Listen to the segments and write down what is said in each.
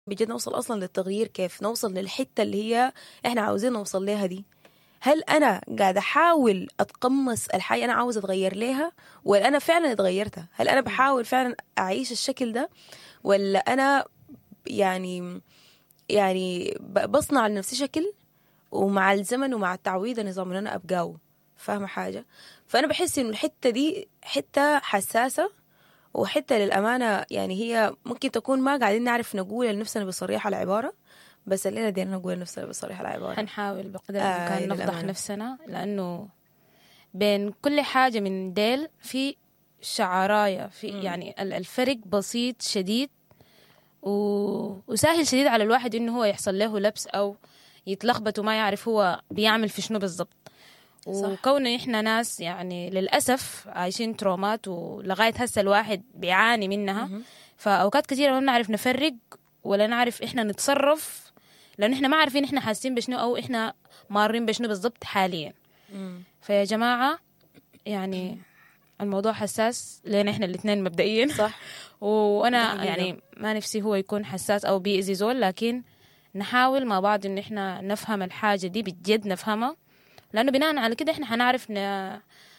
بجد نوصل اصلا للتغيير كيف نوصل للحته اللي هي احنا عاوزين نوصل لها دي هل انا قاعده احاول اتقمص الحاجه انا عاوزه اتغير لها ولا انا فعلا اتغيرتها هل انا بحاول فعلا اعيش الشكل ده ولا انا يعني يعني ب- بصنع لنفسي شكل ومع الزمن ومع التعويض النظام ان انا ابقاه فاهمه حاجه فانا بحس انه الحته دي حته حساسه وحته للامانه يعني هي ممكن تكون ما قاعدين نعرف نقول لنفسنا بصريحه العباره بس الليله دي نقول لنفسنا بصريحه العباره حنحاول بقدر آه، الامكان نفضح للأمانة. نفسنا لانه بين كل حاجه من ديل في شعرايه في يعني ال- الفرق بسيط شديد و... وسهل شديد على الواحد انه هو يحصل له لبس او يتلخبط وما يعرف هو بيعمل في شنو بالضبط وكون احنا ناس يعني للاسف عايشين ترومات ولغايه هسه الواحد بيعاني منها فاوقات كثيره ما بنعرف نفرق ولا نعرف احنا نتصرف لانه احنا ما عارفين احنا حاسين بشنو او احنا مارين بشنو بالضبط حاليا فيا جماعه يعني الموضوع حساس لنا احنا الاثنين مبدئيا صح وانا حقيقة. يعني ما نفسي هو يكون حساس او بيأذي زول لكن نحاول مع بعض ان احنا نفهم الحاجه دي بجد نفهمها لانه بناء على كده احنا حنعرف ن...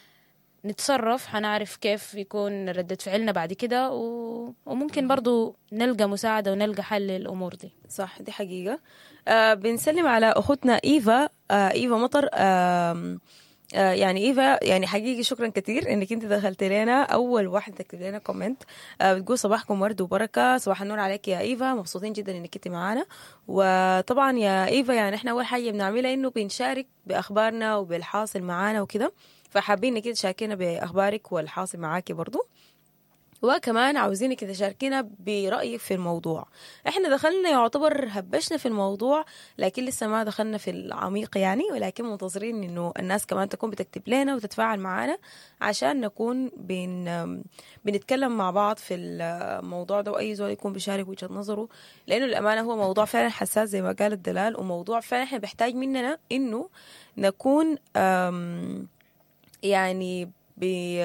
نتصرف حنعرف كيف يكون ردة فعلنا بعد كده و... وممكن برضو نلقى مساعدة ونلقى حل للأمور دي صح دي حقيقة آه بنسلم على أختنا إيفا آه إيفا مطر آه آه يعني إيفا يعني حقيقي شكرا كثير إنك أنت دخلت لنا أول واحدة تكتب لنا كومنت آه بتقول صباحكم ورد وبركة صباح النور عليك يا إيفا مبسوطين جدا إنك أنت معانا وطبعا يا إيفا يعني إحنا أول حاجة بنعملها إنه بنشارك بأخبارنا وبالحاصل معانا وكده فحابين إنك تشاركينا بأخبارك والحاصل معاكي برضو وكمان عاوزينك تشاركينا برأيك في الموضوع احنا دخلنا يعتبر هبشنا في الموضوع لكن لسه ما دخلنا في العميق يعني ولكن منتظرين انه الناس كمان تكون بتكتب لنا وتتفاعل معنا عشان نكون بن بنتكلم مع بعض في الموضوع ده واي زول يكون بيشارك وجهة نظره لانه الامانه هو موضوع فعلا حساس زي ما قال الدلال وموضوع فعلا احنا بيحتاج مننا انه نكون أم، يعني ب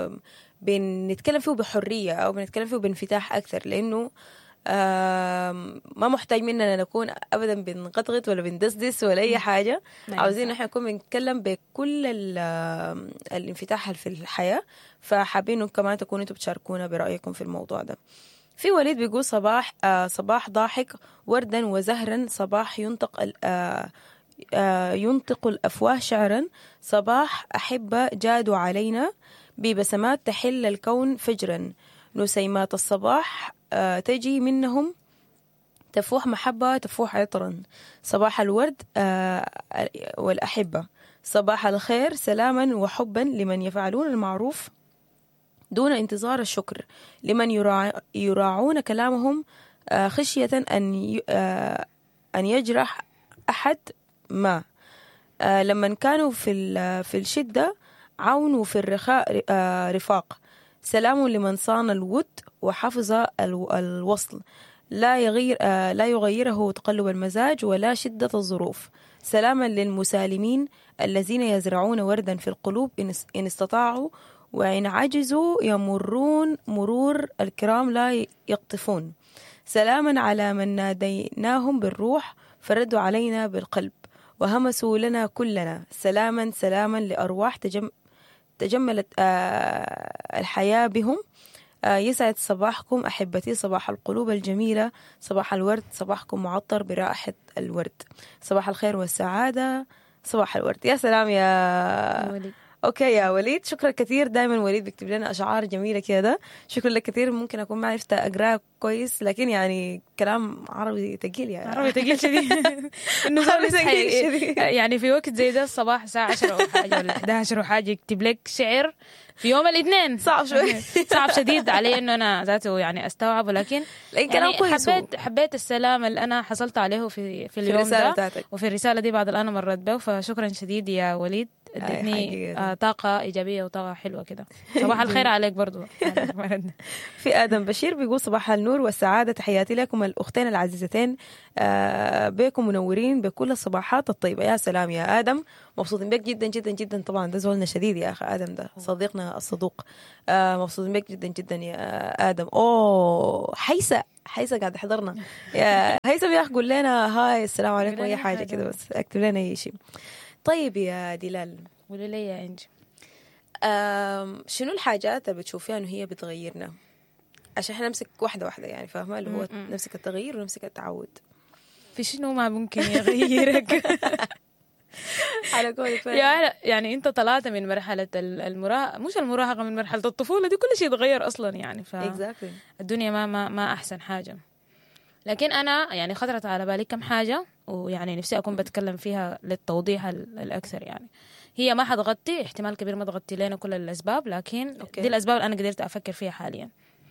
بنتكلم فيه بحرية أو بنتكلم فيه بانفتاح أكثر لأنه آم، ما محتاج مننا نكون أبدا بنغطغط ولا بندسدس ولا أي حاجة نعم، عاوزين صح. إحنا نكون بنتكلم بكل ال- آم، الانفتاح في الحياة فحابين إنه كمان تكونوا أنتوا بتشاركونا برأيكم في الموضوع ده في وليد بيقول صباح آه صباح ضاحك وردا وزهرا صباح ينطق ال- آه آه ينطق الأفواه شعرا صباح أحبة جادوا علينا ببسمات تحل الكون فجرا نسيمات الصباح آه تجي منهم تفوح محبة تفوح عطرا صباح الورد آه والأحبة صباح الخير سلاما وحبا لمن يفعلون المعروف دون انتظار الشكر لمن يراع يراعون كلامهم آه، خشية أن ي- آه، أن يجرح أحد ما آه، لما كانوا في ال- في الشدة عون وفي الرخاء آه، رفاق سلام لمن صان الود وحفظ الو- الوصل لا يغير آه، لا يغيره تقلب المزاج ولا شدة الظروف سلاما للمسالمين الذين يزرعون وردا في القلوب إن اس- إن استطاعوا وإن عجزوا يمرون مرور الكرام لا يقطفون سلاما على من ناديناهم بالروح فردوا علينا بالقلب وهمسوا لنا كلنا سلاما سلاما لأرواح تجم تجملت آه الحياة بهم آه يسعد صباحكم أحبتي صباح القلوب الجميلة صباح الورد صباحكم معطر برائحة الورد صباح الخير والسعادة صباح الورد يا سلام يا وليد. اوكي يا وليد شكرا كثير دائما وليد بيكتب لنا اشعار جميله كده شكرا لك كثير ممكن اكون ما عرفت اقراه كويس لكن يعني كلام عربي ثقيل يعني عربي ثقيل شديد انه زول عربي يصحى ثقيل شديد. يعني في وقت زي ده الصباح الساعة 10 او حاجة ولا 11 وحاجة يكتب لك شعر في يوم الاثنين صعب شوي. صعب شديد علي انه انا ذاته يعني استوعب ولكن لكن كلام كويس هو. حبيت حبيت السلام اللي انا حصلت عليه في في اليوم الرسالة ده بتاعتك. وفي الرسالة دي بعض الآن مرت به فشكرا شديد يا وليد ادتني حقيقة. آه طاقة إيجابية وطاقة حلوة كده صباح الخير عليك برضو في آدم بشير بيقول صباح النور والسعادة تحياتي لكم الأختين العزيزتين آه، بكم منورين بكل الصباحات الطيبة يا سلام يا آدم مبسوطين بك جدا جدا جدا طبعا ده زولنا شديد يا أخي آدم ده صديقنا الصدوق آه، مبسوطين بك جدا جدا يا آدم أوه حيسة حيسة قاعد حضرنا يا هيثم يا أخي قول لنا هاي السلام عليكم قول أي لنا حاجة حاجة. كده بس اكتب لنا أي شيء طيب يا دلال قولي لي يا إنجي أم، شنو الحاجات اللي بتشوفيها انه هي بتغيرنا عشان احنا نمسك واحدة واحدة يعني فاهمة اللي هو م-م. نمسك التغيير ونمسك التعود في شنو ما ممكن يغيرك على قولك فعلا. يعني يعني انت طلعت من مرحله ال- المراهقه مش المراهقه من مرحله الطفوله دي كل شيء اتغير اصلا يعني exactly فالدنيا ما ما ما احسن حاجه لكن انا يعني خطرت على بالي كم حاجه ويعني نفسي اكون بتكلم فيها للتوضيح ال- الاكثر يعني هي ما حتغطي احتمال كبير ما تغطي لنا كل الاسباب لكن أوكي. دي الاسباب اللي انا قدرت افكر فيها حاليا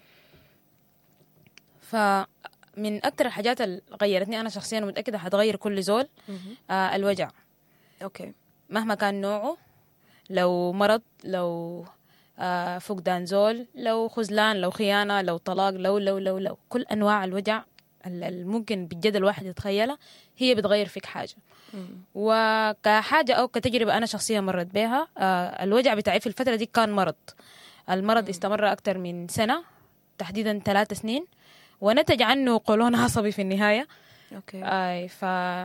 فمن اكثر الحاجات اللي غيرتني انا شخصيا ومتاكده حتغير كل زول مهم. آه الوجع اوكي مهما كان نوعه لو مرض لو آه فقدان زول لو خذلان لو خيانة لو طلاق لو لو لو لو كل أنواع الوجع ال- الممكن بجد الواحد يتخيلها هي بتغير فيك حاجة مم. وكحاجة أو كتجربة أنا شخصيا مرت بها آه الوجع بتاعي في الفترة دي كان مرض المرض استمر أكثر من سنة تحديدا ثلاث سنين ونتج عنه قولون عصبي في النهاية اوكي اي ف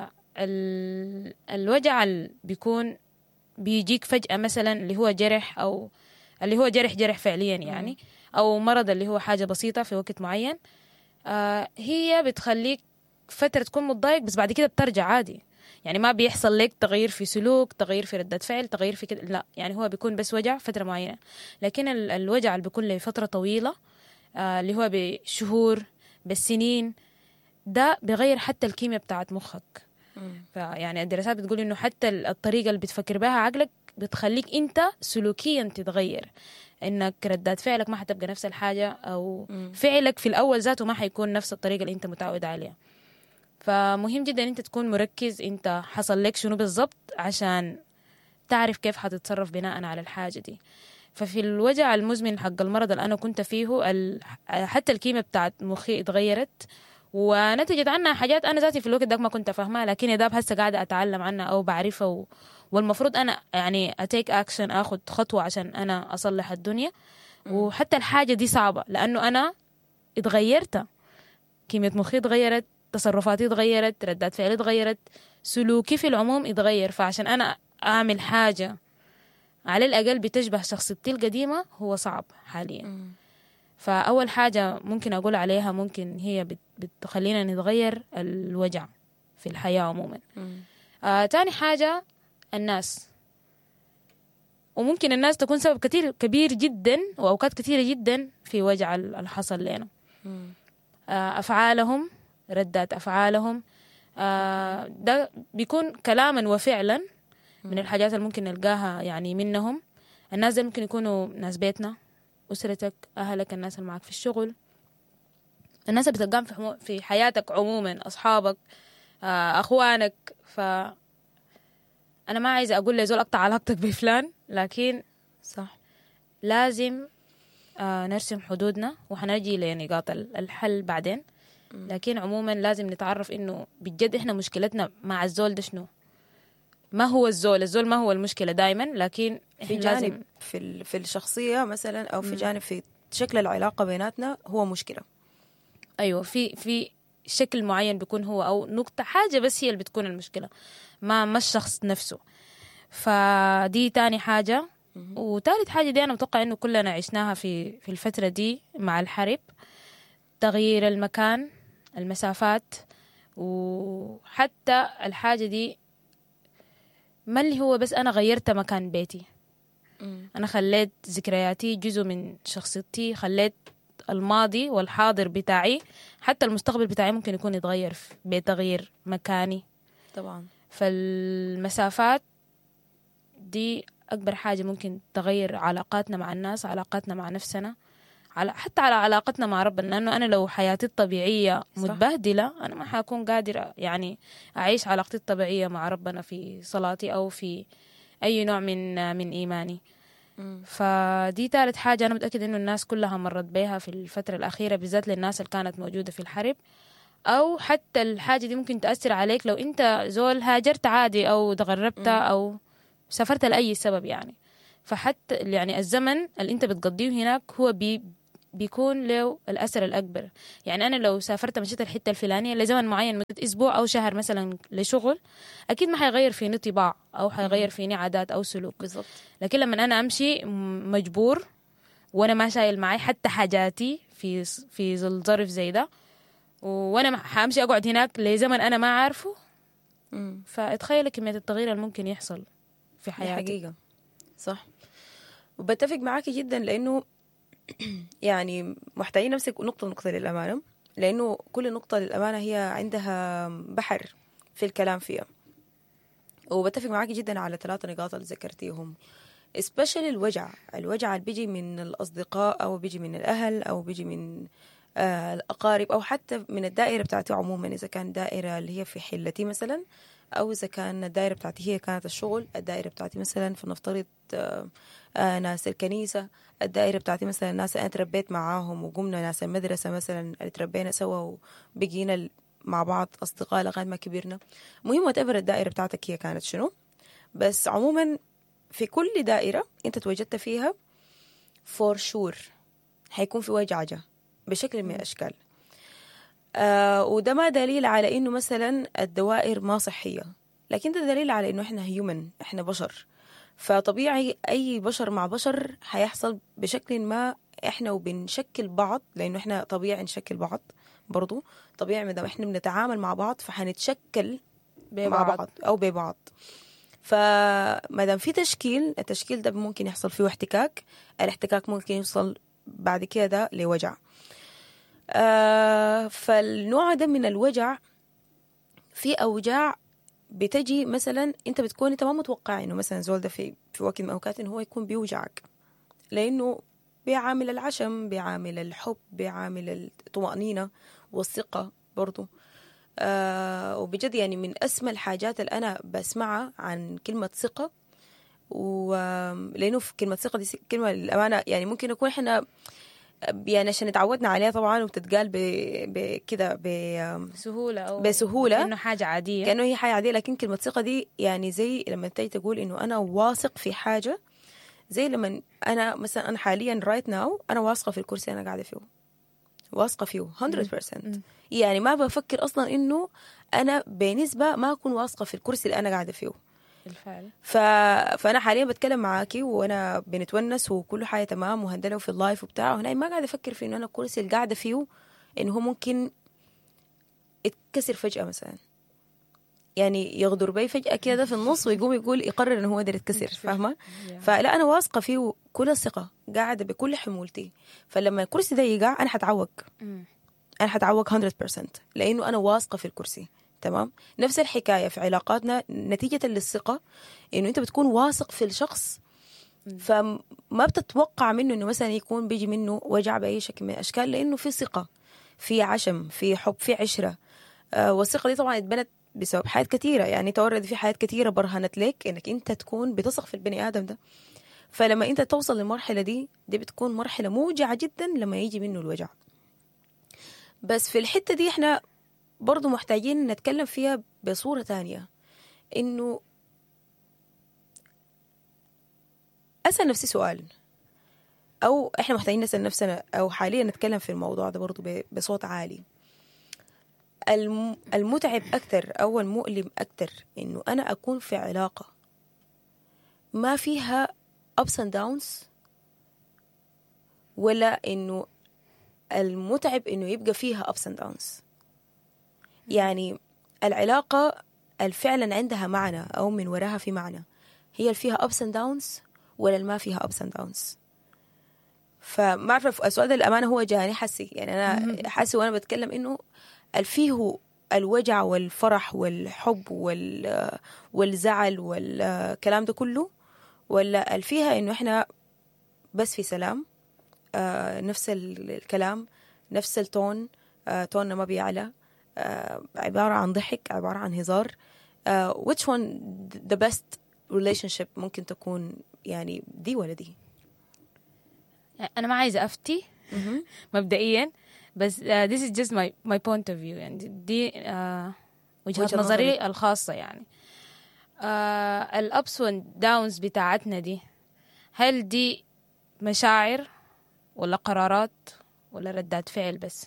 ال- الوجع اللي بيكون بيجيك فجأة مثلا اللي هو جرح أو اللي هو جرح جرح فعليا يعني أو مرض اللي هو حاجة بسيطة في وقت معين آه هي بتخليك فترة تكون متضايق بس بعد كده بترجع عادي يعني ما بيحصل لك تغيير في سلوك تغيير في ردة فعل تغيير في كده لا يعني هو بيكون بس وجع فترة معينة لكن ال- الوجع اللي بيكون لفترة طويلة آه اللي هو بشهور بالسنين ده بيغير حتى الكيمياء بتاعت مخك مم. فيعني الدراسات بتقول انه حتى ال- الطريقه اللي بتفكر بها عقلك بتخليك انت سلوكيا تتغير انك ردات فعلك ما حتبقى نفس الحاجه او مم. فعلك في الاول ذاته ما حيكون نفس الطريقه اللي انت متعود عليها فمهم جدا انت تكون مركز انت حصل لك شنو بالضبط عشان تعرف كيف حتتصرف بناء على الحاجه دي ففي الوجع المزمن حق المرض اللي انا كنت فيه ال- حتى الكيمياء بتاعت مخي اتغيرت ونتجت عنها حاجات انا ذاتي في الوقت ده ما كنت فاهمها لكن يا داب هسه قاعده اتعلم عنها او بعرفها و... والمفروض انا يعني اتيك اكشن اخذ خطوه عشان انا اصلح الدنيا وحتى الحاجه دي صعبه لانه انا اتغيرت كيمياء مخي اتغيرت تصرفاتي اتغيرت ردات فعلي اتغيرت سلوكي في العموم اتغير فعشان انا اعمل حاجه على الاقل بتشبه شخصيتي القديمه هو صعب حاليا مم. فأول حاجة ممكن أقول عليها ممكن هي بت- بتخلينا نتغير الوجع في الحياة عموما مم. آه تاني حاجة الناس وممكن الناس تكون سبب كتير كبير جدا وأوقات كثيرة جدا في وجع ال- اللي حصل لنا مم. آه أفعالهم ردات أفعالهم آه ده بيكون كلاما وفعلا من الحاجات اللي ممكن نلقاها يعني منهم الناس دي ممكن يكونوا ناس بيتنا أسرتك أهلك الناس اللي معك في الشغل الناس اللي بتلقاهم في, حمو- في حياتك عموما أصحابك آه أخوانك ف أنا ما عايزة أقول لزول أقطع علاقتك بفلان لكن صح لازم آه نرسم حدودنا وحنجي لنقاط ال- الحل بعدين لكن عموما لازم نتعرف انه بجد احنا مشكلتنا مع الزول ده شنو ما هو الزول الزول ما هو المشكلة دايما لكن في احنا جانب لازم في ال- في الشخصية مثلا أو في جانب في شكل العلاقة بيناتنا هو مشكلة ايوه في في شكل معين بيكون هو او نقطة حاجة بس هي اللي بتكون المشكلة ما ما الشخص نفسه فدي تاني حاجة وتالت حاجة دي أنا متوقع إنه كلنا عشناها في في الفترة دي مع الحرب تغيير المكان المسافات وحتى الحاجة دي ما اللي هو بس أنا غيرت مكان بيتي أنا خليت ذكرياتي جزء من شخصيتي خليت الماضي والحاضر بتاعي حتى المستقبل بتاعي ممكن يكون يتغير في- بتغيير مكاني طبعا فالمسافات دي أكبر حاجة ممكن تغير علاقاتنا مع الناس علاقاتنا مع نفسنا على حتى على علاقتنا مع ربنا لأنه أنا لو حياتي الطبيعية صح. متبهدلة أنا ما حكون قادرة يعني أعيش علاقتي الطبيعية مع ربنا في صلاتي أو في اي نوع من من ايماني فدي ثالث حاجة أنا متأكدة إنه الناس كلها مرت بيها في الفترة الأخيرة بالذات للناس اللي كانت موجودة في الحرب أو حتى الحاجة دي ممكن تأثر عليك لو أنت زول هاجرت عادي أو تغربت أو سافرت لأي سبب يعني فحتى يعني الزمن اللي أنت بتقضيه هناك هو بي بيكون له الأثر الأكبر يعني أنا لو سافرت مشيت الحتة الفلانية لزمن معين مدة أسبوع أو شهر مثلا لشغل أكيد ما حيغير فيني طباع أو حيغير فيني عادات أو سلوك بالضبط لكن لما انا امشي م- مجبور وانا ما شايل معي حتى حاجاتي في في ظل ظرف زي ده وانا ما- حامشي اقعد هناك لزمن انا ما عارفه مم. فاتخيل كميه التغيير اللي ممكن يحصل في دي حياتك حقيقة صح وبتفق معاكي جدا لأنه يعني محتاجين نمسك نقطة نقطة للأمانة لأنه كل نقطة للأمانة هي عندها بحر في الكلام فيها وبتفق معاكي جدا على ثلاثة نقاط اللي ذكرتيهم especially الوجع الوجع اللي بيجي من الأصدقاء أو بيجي من الأهل أو بيجي من آه الأقارب أو حتى من الدائرة بتاعتي عموما إذا كان دائرة اللي هي في حلتي مثلا أو إذا كان الدائرة بتاعتي هي كانت الشغل الدائرة بتاعتي مثلا فنفترض آه آه ناس الكنيسة الدائرة بتاعتي مثلا الناس اللي أنا تربيت معاهم وقمنا ناس المدرسة مثلا اللي تربينا سوا وبقينا ال- مع بعض أصدقاء لغاية ما كبرنا مهم وتقبل الدائرة بتاعتك هي كانت شنو بس عموما في كل دائرة أنت تواجدت فيها فور شور حيكون في وجعجة بشكل من الأشكال آه وده ما دليل على إنه مثلا الدوائر ما صحية لكن ده دليل على إنه إحنا هيومن إحنا بشر فطبيعي أي بشر مع بشر حيحصل بشكل ما إحنا وبنشكل بعض لأنه إحنا طبيعي نشكل بعض برضو طبيعي ما دام إحنا بنتعامل مع بعض فحنتشكل مع ببعض. بعض أو ببعض فما دام في تشكيل التشكيل ده ممكن يحصل فيه احتكاك الاحتكاك ممكن يوصل بعد كده لوجع آه فالنوع ده من الوجع في اوجاع بتجي مثلا انت بتكون انت ما متوقع انه مثلا زول ده في في وقت من الاوقات انه هو يكون بيوجعك لانه بيعامل العشم بيعامل الحب بيعامل الطمأنينة والثقة برضو آه وبجد يعني من أسمى الحاجات اللي أنا بسمعها عن كلمة ثقة ولأنه في كلمة ثقة دي كلمة للأمانة يعني ممكن نكون إحنا يعني عشان اتعودنا عليها طبعا وبتتقال ب- بكده ب- بسهولة أو بسهولة. إنه حاجة عادية كأنه هي حاجة عادية لكن كلمة ثقة دي يعني زي لما تيجي تقول إنه أنا واثق في حاجة زي لما أنا مثلا أنا حاليا رايت ناو أنا واثقة في الكرسي اللي أنا قاعدة فيه واثقة فيه 100% يعني ما بفكر أصلا إنه أنا بنسبة ما أكون واثقة في الكرسي اللي أنا قاعدة فيه بالفعل ف... فانا حاليا بتكلم معاكي وانا بنتونس وكل حاجه تمام وهندله في اللايف وبتاع وهنا ما قاعده افكر في انه انا الكرسي اللي قاعده فيه انه هو ممكن يتكسر فجاه مثلا يعني يغدر بي فجاه كده في النص ويقوم يقول يقرر انه هو قدر يتكسر فاهمه فلا انا واثقه فيه كل الثقه قاعده بكل حمولتي فلما الكرسي ده يقع انا حتعوق مم. انا حتعوق 100% لانه انا واثقه في الكرسي تمام نفس الحكايه في علاقاتنا نتيجه للثقه انه انت بتكون واثق في الشخص فما بتتوقع منه انه مثلا يكون بيجي منه وجع باي شكل من الاشكال لانه في ثقه في عشم في حب في عشره آه والثقه دي طبعا اتبنت بسبب حاجات كثيره يعني تورد في حاجات كثيره برهنت لك انك انت تكون بتثق في البني ادم ده فلما انت توصل للمرحله دي دي بتكون مرحله موجعه جدا لما يجي منه الوجع بس في الحتة دي احنا برضو محتاجين نتكلم فيها بصورة تانية انه اسأل نفسي سؤال او احنا محتاجين نسأل نفسنا او حاليا نتكلم في الموضوع ده برضو ب- بصوت عالي الم- المتعب اكتر او المؤلم اكتر انه انا اكون في علاقة ما فيها ups and downs ولا انه المتعب انه يبقى فيها ups and downs يعني العلاقة الفعلا عندها معنى او من وراها في معنى هي اللي فيها ups and downs ولا اللي ما فيها ups and downs فما اعرف السؤال ده للامانه هو جاني حسي يعني انا حاسي وانا بتكلم انه اللي فيه الوجع والفرح والحب وال والزعل والكلام ده كله ولا اللي فيها انه احنا بس في سلام آه نفس ال- الكلام نفس التون آه توننا ما بيعلى آه عبارة عن ضحك عبارة عن هزار آه which one the best ريليشن شيب ممكن تكون يعني دي ولا دي انا ما عايزه افتي مبدئيا بس uh, this is just my my point of view يعني دي uh, وجهة وجهة نظري نظرك. الخاصة يعني uh, الأبس والداونز بتاعتنا دي هل دي مشاعر ولا قرارات ولا ردات فعل بس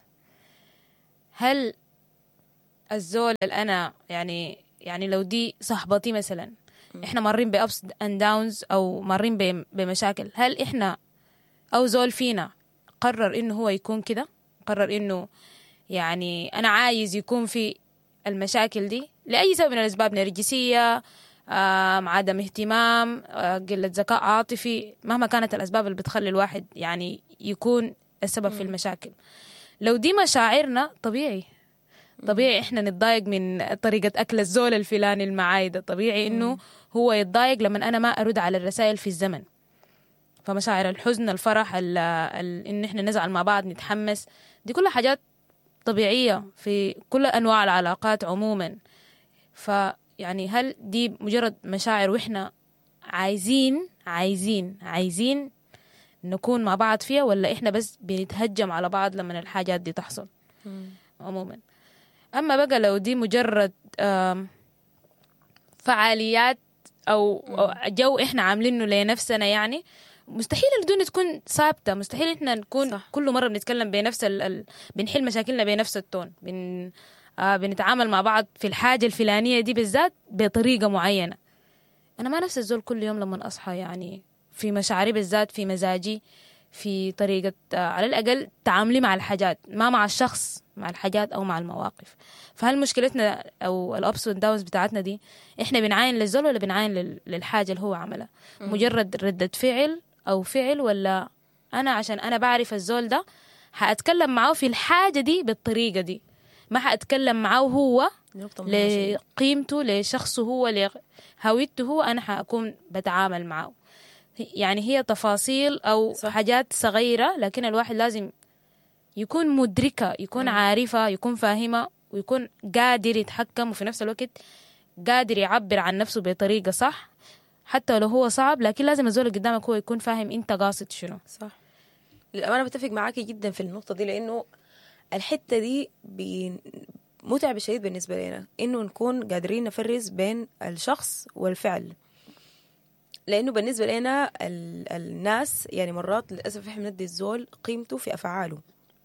هل الزول اللي أنا يعني يعني لو دي صاحبتي مثلا احنا مارين بأبس اند داونز أو مارين بم- بمشاكل هل احنا أو زول فينا قرر إنه هو يكون كده قرر إنه يعني أنا عايز يكون في المشاكل دي لأي سبب من الأسباب نرجسية آم، عدم اهتمام آه، قلة ذكاء عاطفي مهما كانت الأسباب اللي بتخلي الواحد يعني يكون السبب في المشاكل لو دي مشاعرنا طبيعي طبيعي احنا نتضايق من طريقة أكل الزول الفلاني المعاي ده طبيعي إنه هو يتضايق لما أنا ما أرد على الرسائل في الزمن فمشاعر الحزن الفرح ال ال إن إحنا نزعل مع بعض نتحمس دي كلها حاجات طبيعية في كل أنواع العلاقات عموما فيعني هل دي مجرد مشاعر وإحنا عايزين عايزين عايزين نكون مع بعض فيها ولا إحنا بس بنتهجم على بعض لما الحاجات دي تحصل عموما أما بقى لو دي مجرد آم، فعاليات أو أو جو إحنا عاملينه لنفسنا يعني مستحيل الدنيا تكون ثابته مستحيل احنا نكون صح. صح. كل مره بنتكلم بنفس ال... ال... بنحل مشاكلنا بنفس التون بن... آه بنتعامل مع بعض في الحاجه الفلانيه دي بالذات بطريقه معينه انا ما نفس الزول كل يوم لما اصحى يعني في مشاعري بالذات في مزاجي في طريقة آه، على الأقل تعاملي مع الحاجات ما مع الشخص مع الحاجات أو مع المواقف فهل مشكلتنا أو الأبس والداونز بتاعتنا دي إحنا بنعاين للزول ولا بنعاين لل- للحاجة اللي هو عملها مجرد ردة فعل أو فعل ولا أنا عشان أنا بعرف الزول ده حأتكلم معاه في الحاجة دي بالطريقة دي ما حأتكلم معاه هو نقطة مهمة جداً. لقيمته لشخصه هو لهويته هو أنا حأكون بتعامل معه يعني هي تفاصيل أو صح. صح. حاجات صغيرة لكن الواحد لازم يكون مدركة يكون عارفة يكون فاهمة ويكون قادر يتحكم وفي نفس الوقت قادر يعبر عن نفسه بطريقة صح حتى لو هو صعب لكن لازم الزول اللي قدامك هو يكون فاهم انت قاصد شنو صح للأمانة بتفق معاكي جدا في النقطة دي لأنه الحتة دي بي- متعبة شديد بالنسبة لنا إنه نكون قادرين نفرز بين الشخص والفعل لأنه بالنسبة لنا ال- الناس يعني مرات للأسف إحنا بندي الزول قيمته في أفعاله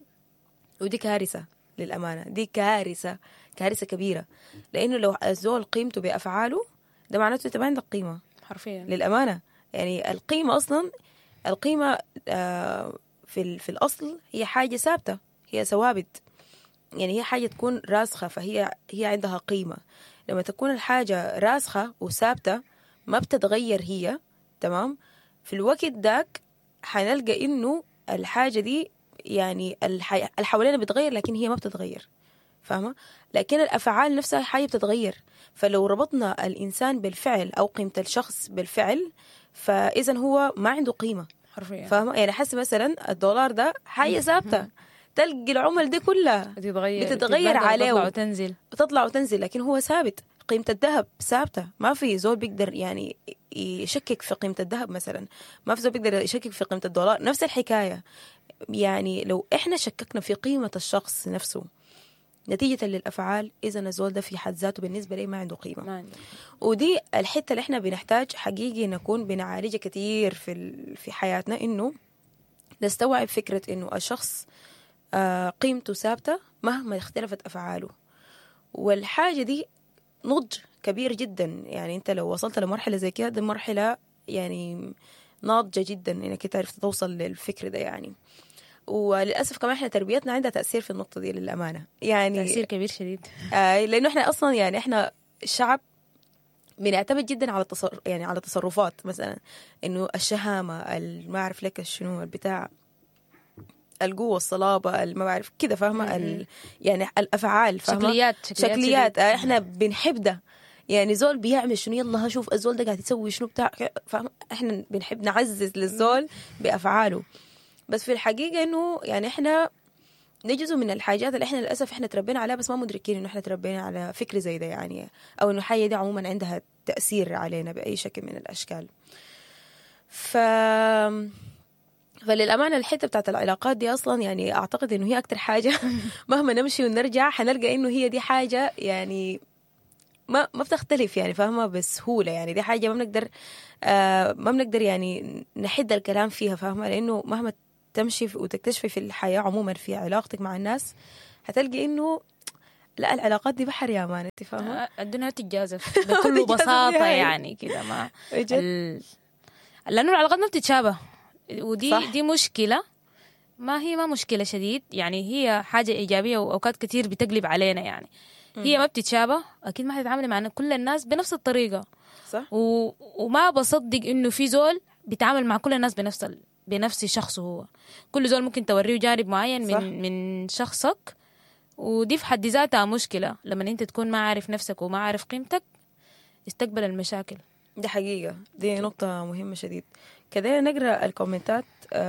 ودي كارثة للأمانة دي كارثة كارثة كبيرة لأنه لو الزول قيمته بأفعاله ده معناته أنت ما عندك قيمة حرفيا للأمانة يعني القيمة أصلا القيمة آه، في ال- في الأصل هي حاجة ثابتة هي ثوابت يعني هي حاجة تكون راسخة فهي هي عندها قيمة لما تكون الحاجة راسخة وثابتة ما بتتغير هي تمام في الوقت داك حنلقى إنه الحاجة دي يعني الح... اللي حوالينا بتغير لكن هي ما بتتغير فاهمة؟ لكن الأفعال نفسها حاجة بتتغير فلو ربطنا الإنسان بالفعل أو قيمة الشخص بالفعل فإذا هو ما عنده قيمة حرفيا فاهمة؟ يعني حس مثلا الدولار ده حاجة ثابتة تلقي العمل دي كلها بتتغير بتتغير بتتبدل عليه. وتطلع وتنزل بتطلع وتنزل لكن هو ثابت قيمة الذهب ثابتة ما في زول بيقدر يعني يشكك في قيمة الذهب مثلا ما في زول بيقدر يشكك في قيمة الدولار نفس الحكاية يعني لو احنا شككنا في قيمة الشخص نفسه نتيجة للأفعال إذا الزول ده في حد ذاته بالنسبة لي ما عنده قيمة ما عندي ودي الحتة اللي احنا بنحتاج حقيقي نكون بنعالجها كتير في ال- في حياتنا إنه نستوعب فكرة إنه الشخص آه، قيمته ثابتة مهما اختلفت أفعاله والحاجة دي نضج كبير جدا يعني أنت لو وصلت لمرحلة زي كده دي مرحلة يعني ناضجة جدا إنك تعرف توصل للفكر ده يعني وللأسف كمان احنا تربيتنا عندها تأثير في النقطة دي للأمانة يعني تأثير كبير شديد آه لانه احنا اصلا يعني احنا الشعب بنعتمد جدا على التصر... يعني على تصرفات مثلا انه الشهامه ال- ما اعرف لك شنو البتاع القوه الصلابه ال- ما بعرف كده فاهمه ال... يعني الافعال فاهمه شكليات شكليات, شكليات شديد. آه احنا بنحب ده يعني زول بيعمل شنو يلا هشوف الزول ده قاعد يسوي شنو بتاع فاهمه احنا بنحب نعزز للزول بافعاله بس في الحقيقه انه يعني احنا دي جزء من الحاجات اللي احنا للاسف احنا تربينا عليها بس ما مدركين انه احنا تربينا على فكر زي ده يعني او انه الحاجه دي عموما عندها تاثير علينا باي شكل من الاشكال ف فللأمانة الحتة بتاعت العلاقات دي أصلا يعني أعتقد إنه هي أكتر حاجة مهما نمشي ونرجع حنلقى إنه هي دي حاجة يعني ما ما بتختلف يعني فاهمة بسهولة يعني دي حاجة ما بنقدر آه ما بنقدر يعني نحد الكلام فيها فاهمة لأنه مهما تمشي في- وتكتشفي في الحياة عموما في علاقتك مع الناس هتلقي إنه لا العلاقات دي بحر يا مان انت فاهمة الدنيا تتجازف بكل تتجازف بساطة نهائي. يعني كده ما بجد ال... لأنه العلاقات ما بتتشابه ودي صح. دي مشكلة ما هي ما مشكلة شديد يعني هي حاجة إيجابية وأوقات كتير بتقلب علينا يعني هي ما بتتشابه أكيد ما حتتعاملي مع كل الناس بنفس الطريقة صح و... وما بصدق إنه في زول بيتعامل مع كل الناس بنفس ال... بنفس شخصه هو كل زول ممكن توريه جانب معين صح. من من شخصك ودي في حد ذاتها مشكلة لما أنت تكون ما عارف نفسك وما عارف قيمتك استقبل المشاكل دي حقيقة دي نقطة مهمة شديد كده نقرأ الكومنتات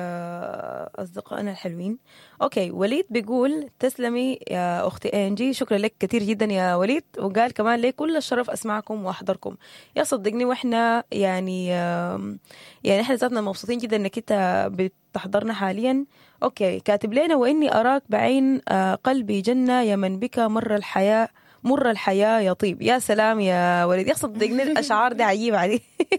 آه، أصدقائنا الحلوين أوكي وليد بيقول تسلمي يا أختي أنجي شكرا لك كتير جدا يا وليد وقال كمان لي كل الشرف أسمعكم وأحضركم يا صدقني وإحنا يعني آم، يعني إحنا ذاتنا مبسوطين جدا إنك أنت بتحضرنا حاليا أوكي كاتب لنا وإني أراك بعين آه، قلبي جنة يا من بك مر الحياة مر الحياة يطيب يا سلام يا وليد يا صدقني الأشعار دي عجيبة عديل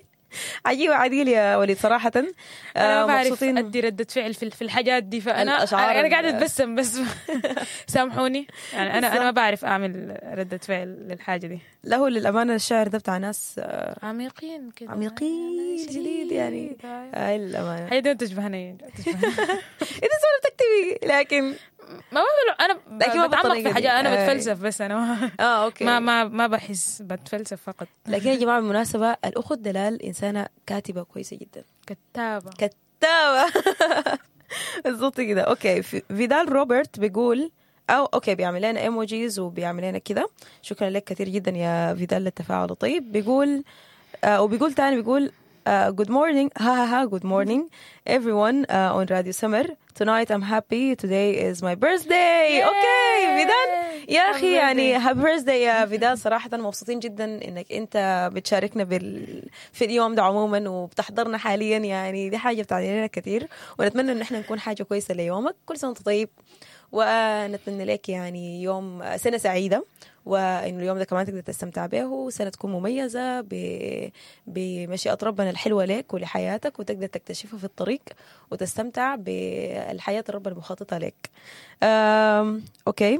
عجيبة عديل يا وليد صراحة انا آه، ما بعرف مبسوطين. ادي رده فعل في في الحاجات دي فانا الأشعار انا قاعده ال- اتبسم بس سامحوني يعني انا انا ما بعرف اعمل رده فعل للحاجه دي له للأمانة الشعر ده بتاع ناس آه، عميقين كده عميقين جديد يعني هاي للأمانة هي دي تشبهني تشبهني إذا سوى بتكتبي لكن ما ما انا لكن ما ب- بتعمق بالطريقة في حاجات دي. انا آه. بتفلسف بس انا ما اه اوكي ما ما, ما بحس بتفلسف فقط لكن يا جماعة بالمناسبة الأخت دلال إنسانة كاتبة كويسة جدا كتابه كتابة بالضبط كده اوكي في- فيدال روبرت بيقول او اوكي بيعمل لنا ايموجيز وبيعمل لنا كده شكرا لك كثير جدا يا فيدال للتفاعل الطيب بيقول آه وبيقول تاني بيقول uh, good morning ha ha ha good morning everyone uh, on Radio Summer tonight I'm happy today is my birthday اوكي فيدال يا Happy اخي يعني birthday. هابي بيرثداي يا فيدال صراحه مبسوطين جدا انك انت بتشاركنا بال... في اليوم ده عموما وبتحضرنا حاليا يعني دي حاجه بتعني لنا كثير ونتمنى ان احنا نكون حاجه كويسه ليومك كل سنه وانت طيب ونتمنى لك يعني يوم سنه سعيده وانه اليوم ده كمان تقدر تستمتع به وسنه تكون مميزه ب... بمشيئه ربنا الحلوه لك ولحياتك وتقدر تكتشفها في الطريق وتستمتع بالحياه اللي ربنا مخططها لك أم... اوكي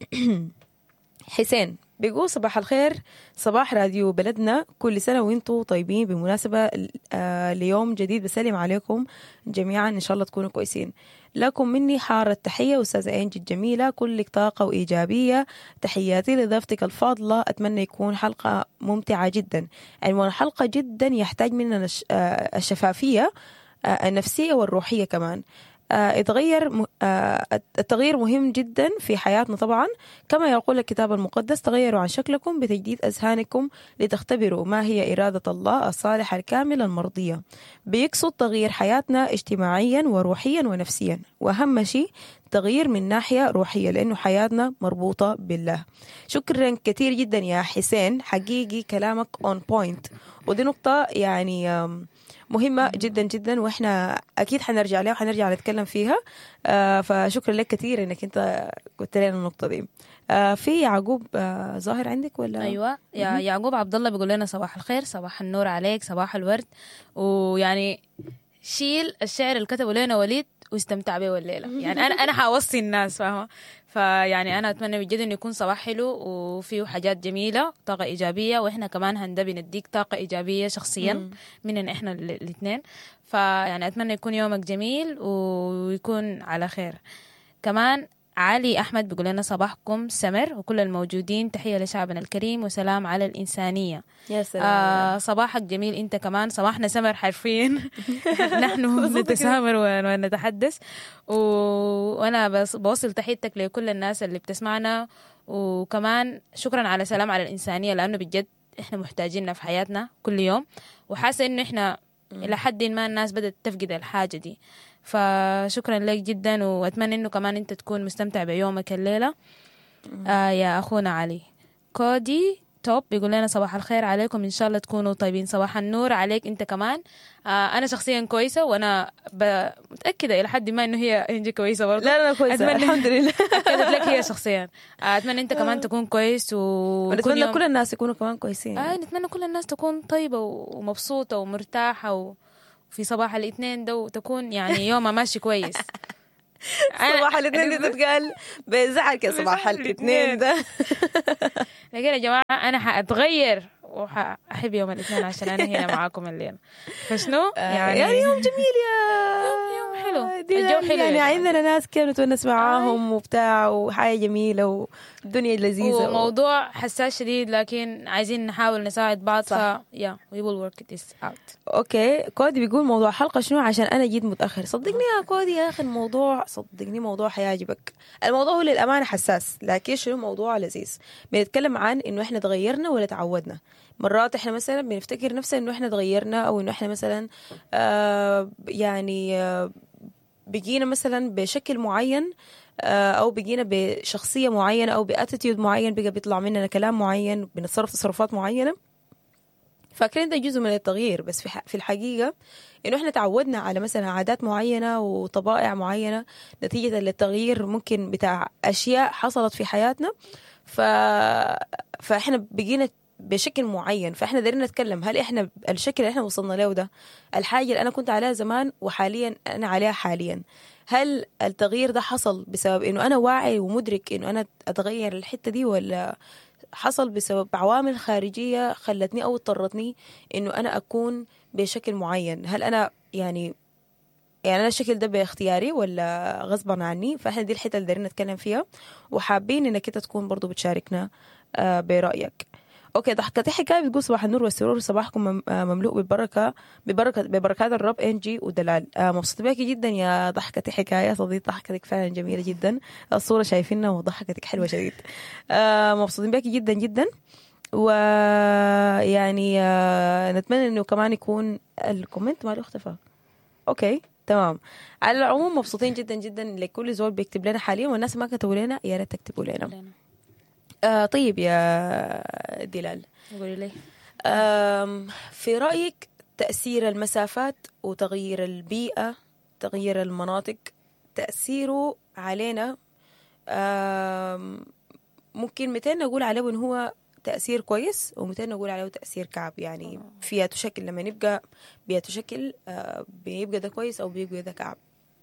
حسين بيقول صباح الخير صباح راديو بلدنا كل سنة وانتم طيبين بمناسبة آه ليوم جديد بسلم عليكم جميعا إن شاء الله تكونوا كويسين لكم مني حارة تحية أستاذة أنجي الجميلة كلك طاقة وإيجابية تحياتي لضيفتك الفاضلة أتمنى يكون حلقة ممتعة جدا عنوان الحلقة جدا يحتاج مننا الش- آه، الشفافية آه، النفسية والروحية كمان آه، اتغير م- آه، التغيير مهم جدا في حياتنا طبعا كما يقول الكتاب المقدس تغيروا عن شكلكم بتجديد أذهانكم لتختبروا ما هي إرادة الله الصالحة الكاملة المرضية بيقصد تغيير حياتنا اجتماعيا وروحيا ونفسيا وأهم شيء تغيير من ناحية روحية لأنه حياتنا مربوطة بالله شكرا كثير جدا يا حسين حقيقي كلامك on point ودي نقطة يعني آم، مهمة جدا جدا واحنا اكيد حنرجع لها وحنرجع نتكلم فيها آه فشكرا لك كثير انك انت قلت لنا النقطة دي آه في يعقوب آه ظاهر عندك ولا ايوه يا يعقوب عبد الله بيقول لنا صباح الخير صباح النور عليك صباح الورد ويعني شيل الشعر اللي كتبه لنا وليد واستمتع به الليله يعني انا انا حاوصي الناس فاهمه فيعني انا اتمنى بجد انه يكون صباح حلو وفيه حاجات جميله طاقه ايجابيه واحنا كمان هندبي نديك طاقه ايجابيه شخصيا مننا احنا الاثنين فيعني اتمنى يكون يومك جميل ويكون على خير كمان علي احمد بيقول لنا صباحكم سمر وكل الموجودين تحيه لشعبنا الكريم وسلام على الانسانيه يا سلام آه صباحك جميل انت كمان صباحنا سمر حرفيا نحن نتسامر ونتحدث و... وانا بس بوصل تحيتك لكل الناس اللي بتسمعنا وكمان شكرا على سلام على الانسانيه لانه بجد احنا محتاجينها في حياتنا كل يوم وحاسه انه احنا الى حد ما الناس بدات تفقد الحاجه دي فشكرا لك جدا واتمنى انه كمان انت تكون مستمتع بيومك الليله آه يا اخونا علي كودي توب بيقول لنا صباح الخير عليكم ان شاء الله تكونوا طيبين صباح النور عليك انت كمان آه انا شخصيا كويسه وانا ب- متاكده الى حد ما انه هي انجي كويسه برضه لا لا كويسه أتمنى- الحمد لله كتب لك هي شخصيا آه اتمنى انت كمان تكون كويس و ونتمنى كل الناس يكونوا كمان كويسين آه نتمنى كل الناس تكون طيبة ومبسوطة ومرتاحة و... وفي صباح الاثنين ده وتكون يعني يومها ماشي كويس أنا- صباح الاثنين دي تتقال بزعل كده صباح الاثنين ده لكن يا جماعة أنا حأتغير وحأحب يوم الاثنين عشان أنا هنا معاكم الليلة فشنو؟ يعني, يعني يوم جميل يا يوم حلو. دي الجو حلو يا يعني جماعة. عندنا ناس كده نتونس معاهم وبتاع وحاجه جميله والدنيا لذيذه وموضوع حساس شديد لكن عايزين نحاول نساعد بعض صح. ف yeah we will work this out اوكي كودي بيقول موضوع حلقه شنو عشان انا جيت متاخر صدقني يا كودي يا اخي الموضوع صدقني موضوع حيعجبك الموضوع هو للامانه حساس لكن شنو موضوع لذيذ بنتكلم عن انه احنا تغيرنا ولا تعودنا مرات احنا مثلا بنفتكر نفسنا انه احنا تغيرنا او انه احنا مثلا آه يعني آه بقينا مثلا بشكل معين آه، او بقينا بشخصيه معينه او باتيتيود معين بقى بيطلع مننا كلام معين بنتصرف تصرفات معينه فاكرين ده جزء من التغيير بس في ح- في الحقيقه انه احنا تعودنا على مثلا عادات معينه وطبائع معينه نتيجه للتغيير ممكن بتاع اشياء حصلت في حياتنا ف فاحنا بقينا بشكل معين فاحنا دايرين نتكلم هل احنا الشكل اللي احنا وصلنا له ده الحاجه اللي انا كنت عليها زمان وحاليا انا عليها حاليا هل التغيير ده حصل بسبب انه انا واعي ومدرك انه انا اتغير الحته دي ولا حصل بسبب عوامل خارجيه خلتني او اضطرتني انه انا اكون بشكل معين هل انا يعني يعني انا الشكل ده باختياري ولا غصبا عني فاحنا دي الحته اللي دايرين نتكلم فيها وحابين انك انت تكون برضو بتشاركنا آه، برايك اوكي ضحكتي حكايه بتقول صباح النور والسرور صباحكم مم- آه، مملوء بالبركه ببركه ببركات الرب انجي ودلال آه، مبسوطه بيكي جدا يا ضحكتي حكايه صديق ضحكتك فعلا جميله جدا الصوره شايفينها وضحكتك حلوه شديد آه، مبسوطين بيكي جدا جدا ويعني آه، نتمنى انه كمان يكون الكومنت ماله اختفى اوكي تمام على العموم مبسوطين جدا جدا لكل زول بيكتب لنا حاليا والناس ما كتبوا لنا يا ريت تكتبوا لنا آه طيب يا دلال قولي لي آم، في رأيك تأثير المسافات وتغيير البيئة تغيير المناطق تأثيره علينا آم، ممكن 200 نقول عليه إن هو تأثير كويس و200 نقول عليه تأثير كعب يعني فيها تشكل لما نبقى بيتشكل آه، بيبقى ده كويس أو بيبقى ده كعب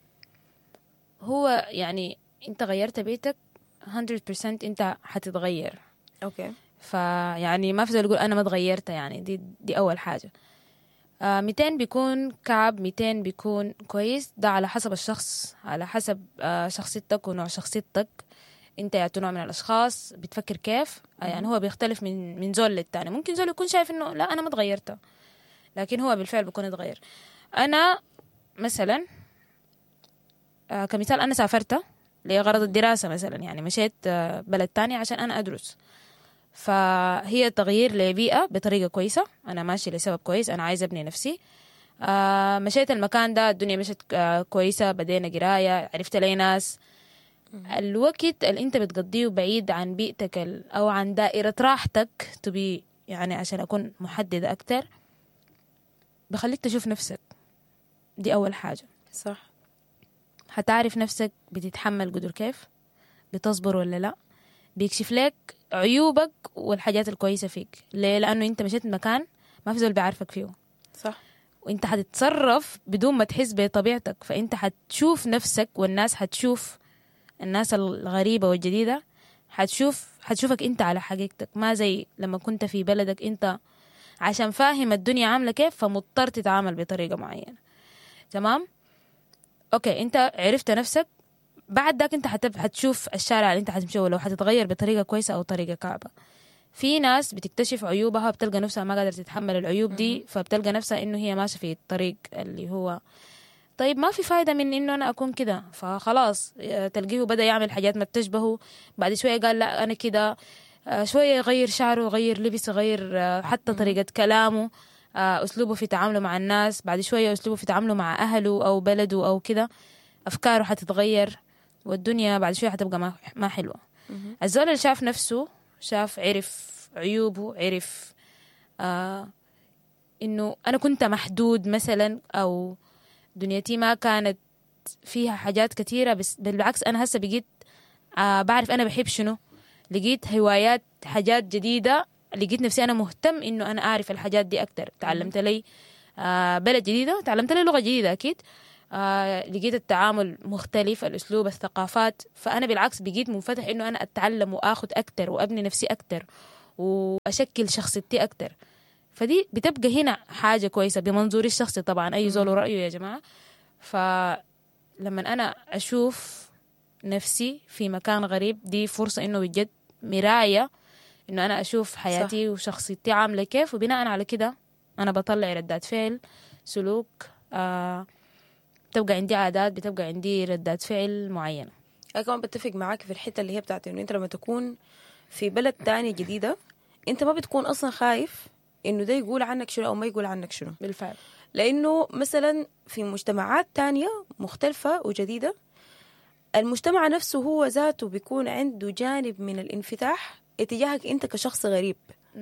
هو يعني انت غيرت بيتك 100% انت حتتغير أوكي فيعني ما في زول يقول انا ما اتغيرت يعني دي دي اول حاجه آه 200 بيكون كعب 200 بيكون كويس ده على حسب الشخص على حسب آه شخصيتك ونوع شخصيتك انت يا نوع من الاشخاص بتفكر كيف آه يعني هو بيختلف من من زول للتاني ممكن زول يكون شايف انه لا انا ما اتغيرت لكن هو بالفعل بيكون اتغير انا مثلا آه كمثال انا سافرت لغرض الدراسه مثلا يعني مشيت آه بلد تاني عشان انا ادرس فهي تغيير لبيئة بطريقة كويسة أنا ماشي لسبب كويس أنا عايزة أبني نفسي آه مشيت المكان ده الدنيا مشت آه كويسة بدينا قراية عرفت لي ناس الوقت اللي انت بتقضيه بعيد عن بيئتك ال- او عن دائرة راحتك تبي يعني عشان اكون محددة اكتر بخليك تشوف نفسك دي اول حاجة صح حتعرف نفسك بتتحمل قدر كيف بتصبر ولا لا بيكشف لك عيوبك والحاجات الكويسة فيك ليه لأنه أنت مشيت مكان ما في زول بيعرفك فيه صح وانت حتتصرف بدون ما تحس بطبيعتك فانت حتشوف نفسك والناس حتشوف الناس الغريبة والجديدة حتشوف حتشوفك انت على حقيقتك ما زي لما كنت في بلدك انت عشان فاهم الدنيا عاملة كيف فمضطر تتعامل بطريقة معينة تمام اوكي انت عرفت نفسك بعد ذاك انت حتب... حتشوف الشارع اللي انت حتمشيه لو حتتغير بطريقة كويسة او طريقة كعبة في ناس بتكتشف عيوبها بتلقى نفسها ما قادرة تتحمل العيوب دي فبتلقى نفسها انه هي ماشية في الطريق اللي هو طيب ما في فايدة من انه انا اكون كده فخلاص اه، تلقيه بدأ يعمل حاجات ما بتشبهه بعد شوية قال لا انا كده اه، شوية يغير شعره يغير لبس يغير اه، حتى طريقة كلامه آه، أسلوبه في تعامله مع الناس بعد شوية أسلوبه في تعامله مع أهله أو بلده أو كده أفكاره حتتغير والدنيا بعد شوية حتبقى ما, ما حلوة الزول اللي شاف نفسه شاف عرف عيوبه عرف آه إنه أنا كنت محدود مثلا أو دنيتي ما كانت فيها حاجات كثيرة بس بالعكس أنا هسه بقيت آه بعرف أنا بحب شنو لقيت هوايات حاجات جديدة لقيت نفسي أنا مهتم إنه أنا أعرف الحاجات دي أكتر تعلمت لي آه بلد جديدة تعلمت لي لغة جديدة أكيد آه لقيت التعامل مختلف الأسلوب الثقافات فأنا بالعكس بقيت منفتح إنه أنا أتعلم وآخذ أكتر وأبني نفسي أكتر وأشكل شخصيتي أكتر فدي بتبقى هنا حاجة كويسة بمنظوري الشخصي طبعا أي زول رأيه يا جماعة فلما أنا أشوف نفسي في مكان غريب دي فرصة إنه بجد مراية إنه أنا أشوف حياتي صح. وشخصيتي عاملة كيف وبناء على كده أنا بطلع ردات فعل سلوك آه بتبقى عندي عادات بتبقى عندي ردات فعل معينة أنا كمان بتفق معاك في الحتة اللي هي بتاعت إنه أنت لما تكون في بلد تانية جديدة أنت ما بتكون أصلا خايف إنه ده يقول عنك شنو أو ما يقول عنك شنو بالفعل لأنه مثلا في مجتمعات تانية مختلفة وجديدة المجتمع نفسه هو ذاته بيكون عنده جانب من الانفتاح اتجاهك انت كشخص غريب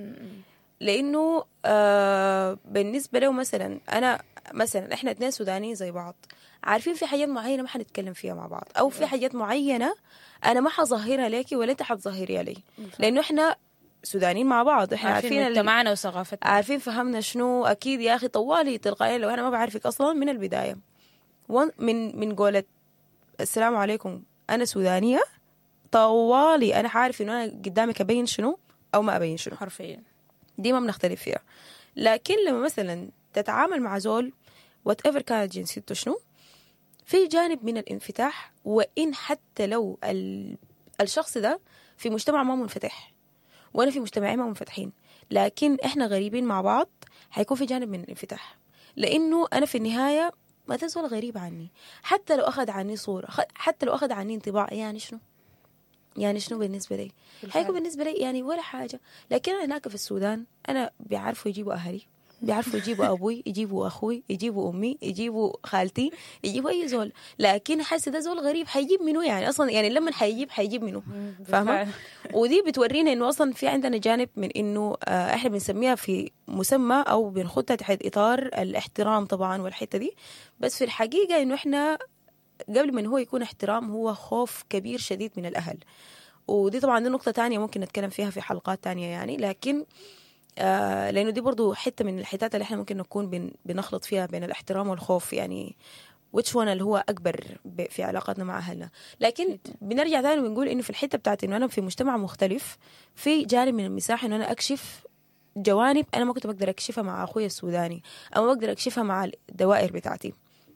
لانه آه بالنسبه له مثلا انا مثلا احنا اثنين سودانيين زي بعض عارفين في حاجات معينه ما حنتكلم فيها مع بعض او في حاجات معينه انا ما حظهرها لك ولا انت حتظهريها لي لانه احنا سودانيين مع بعض احنا عارفين عارفين مجتمعنا وثقافتنا عارفين فهمنا شنو اكيد يا اخي طوالي تلقائيا لو انا ما بعرفك اصلا من البدايه وان- من من قولة السلام عليكم انا سودانيه طوالي انا عارف انه انا قدامك ابين شنو او ما ابين شنو حرفيا دي ما بنختلف فيها لكن لما مثلا تتعامل مع زول وات ايفر كانت جنسيته شنو في جانب من الانفتاح وان حتى لو ال... الشخص ده في مجتمع ما منفتح وانا في مجتمعين ما منفتحين لكن احنا غريبين مع بعض حيكون في جانب من الانفتاح لانه انا في النهايه ما ده زول غريب عني حتى لو اخذ عني صوره خ- حتى لو اخذ عني انطباع يعني شنو يعني شنو بالنسبه لي بالفعل. حيكون بالنسبه لي يعني ولا حاجه لكن انا هناك في السودان انا بيعرفوا يجيبوا اهلي بيعرفوا يجيبوا ابوي يجيبوا اخوي يجيبوا امي يجيبوا خالتي يجيبوا اي زول لكن حاسه ده زول غريب حيجيب منه يعني اصلا يعني لما حيجيب حيجيب منه فاهمه بالفعل. ودي بتورينا انه اصلا في عندنا جانب من انه آه، احنا بنسميها في مسمى او بنخدها تحت اطار الاحترام طبعا والحته دي بس في الحقيقه انه احنا قبل ما هو يكون احترام هو خوف كبير شديد من الاهل ودي طبعا دي نقطه تانية ممكن نتكلم فيها في حلقات تانية يعني لكن آه لانه دي برضو حته من الحتات اللي احنا ممكن نكون بن بنخلط فيها بين الاحترام والخوف يعني which one اللي هو اكبر ب- في علاقاتنا مع اهلنا لكن بنرجع تاني ونقول انه في الحته بتاعت انه انا في مجتمع مختلف في جانب من المساحه انه انا اكشف جوانب انا ما كنت بقدر اكشفها مع اخوي السوداني او ما بقدر اكشفها مع الدوائر بتاعتي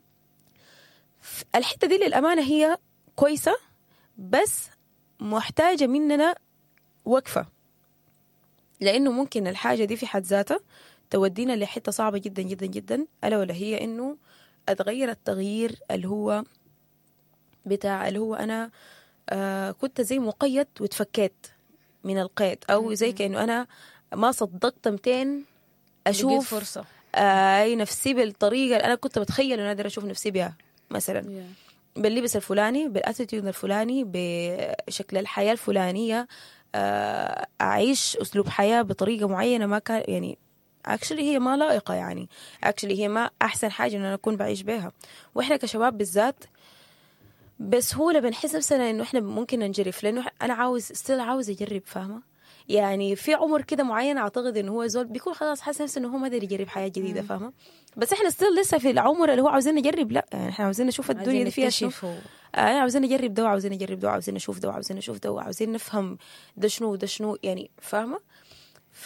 ف- الحته دي للامانه هي كويسه بس محتاجه مننا وقفه لانه ممكن الحاجه دي في حد ذاتها تودينا لحته صعبه جدا جدا جدا الا ولا هي انه اتغير التغيير اللي هو بتاع اللي هو انا آه كنت زي مقيد وتفكيت من القيد او زي كانه انا ما صدقت 200 لقيت اشوف فرصة آه اي نفسي بالطريقه اللي انا كنت بتخيل انه اقدر اشوف نفسي بها مثلا باللبس الفلاني بالاتيتيود الفلاني بشكل الحياه الفلانيه آه، اعيش اسلوب حياه بطريقه معينه ما كان يعني اكشلي هي ما لائقه يعني اكشلي هي ما احسن حاجه ان انا اكون بعيش بها واحنا كشباب بالذات بسهوله بنحس نفسنا انه احنا ممكن ننجرف لانه انا عاوز ستيل عاوز اجرب فاهمه يعني في عمر كده معين اعتقد انه هو زول بيكون خلاص حاسس نفسه انه هو ما قادر يجرب حياه جديده فاهمه بس احنا ستيل لسه في العمر اللي هو عاوزين نجرب لا يعني احنا عاوزين نشوف الدنيا دي فيها شنو آه عاوزين نجرب ده وعاوزين نجرب ده وعاوزين نشوف ده وعاوزين نشوف ده وعاوزين نفهم ده شنو وده شنو يعني فاهمه ف...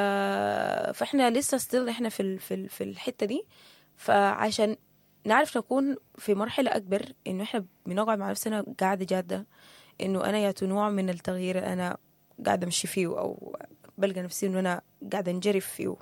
فاحنا لسه ستيل احنا في ال... في ال... في الحته دي فعشان نعرف نكون في مرحله اكبر انه احنا بنقعد مع نفسنا قاعده جاده انه انا يا نوع من التغيير اللي انا قاعده امشي فيه او بلقى نفسي انه انا قاعده انجرف فيه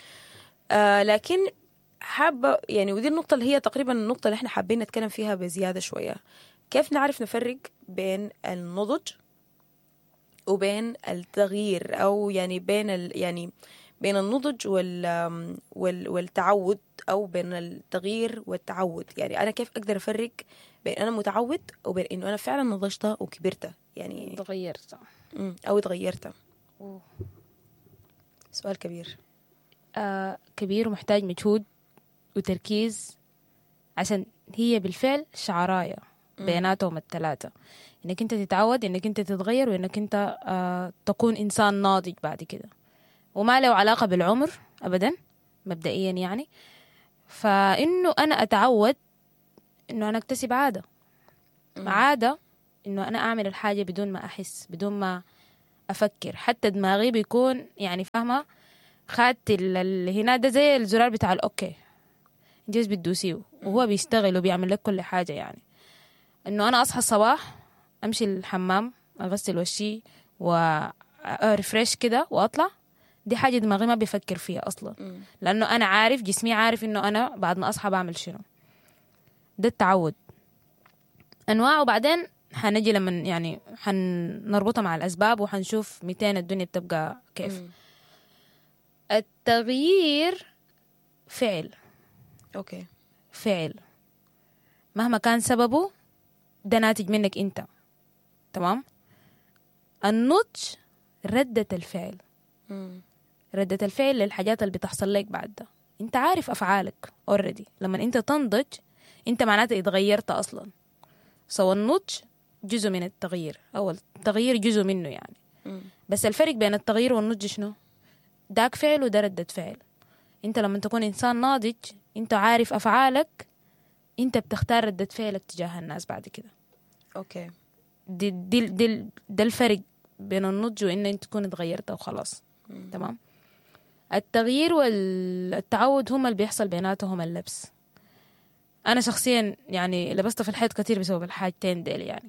آه لكن حابه يعني ودي النقطه اللي هي تقريبا النقطه اللي احنا حابين نتكلم فيها بزياده شويه كيف نعرف نفرق بين النضج وبين التغيير او يعني بين ال يعني بين النضج وال وال والتعود او بين التغيير والتعود يعني انا كيف اقدر افرق بين انا متعود وبين انه انا فعلا نضجت وكبرت يعني تغيرت مم، او اتغيرت أوه. سؤال كبير آه كبير ومحتاج مجهود وتركيز عشان هي بالفعل شعراية بيناتهم الثلاثة انك انت تتعود انك انت تتغير وانك انت آه تكون انسان ناضج بعد كده وما له علاقة بالعمر ابدا مبدئيا يعني فانه انا اتعود انه انا اكتسب عادة عادة انه انا اعمل الحاجة بدون ما احس بدون ما افكر حتى دماغي بيكون يعني فاهمة خدت ال- ال- هنا ده زي الزرار بتاع الاوكي انت بس بتدوسيه وهو بيشتغل وبيعمل لك كل حاجة يعني انه انا اصحى الصباح امشي الحمام اغسل وشي وريفريش كده واطلع دي حاجة دماغي ما بيفكر فيها اصلا مم. لانه انا عارف جسمي عارف انه انا بعد ما اصحى بعمل شنو ده التعود انواعه بعدين حنجي لما يعني حنربطها مع الاسباب وحنشوف 200 الدنيا بتبقى كيف مم. التغيير فعل اوكي فعل مهما كان سببه ده ناتج منك انت تمام النضج ردة الفعل مم. ردة الفعل للحاجات اللي بتحصل لك بعد ده انت عارف افعالك اوريدي لما انت تنضج انت معناته اتغيرت اصلا سو النضج جزء من التغيير او التغيير جزء منه يعني مم. بس الفرق بين التغيير والنضج شنو داك فعل وده ردة فعل انت لما تكون انسان ناضج انت عارف افعالك انت بتختار ردة فعلك تجاه الناس بعد كده اوكي دي دي دي ده الفرق بين النضج وان انت تكون اتغيرت وخلاص تمام التغيير والتعود هم اللي بيحصل بيناتهم اللبس انا شخصيا يعني لبست في الحيط كتير بسبب الحاجتين ديل يعني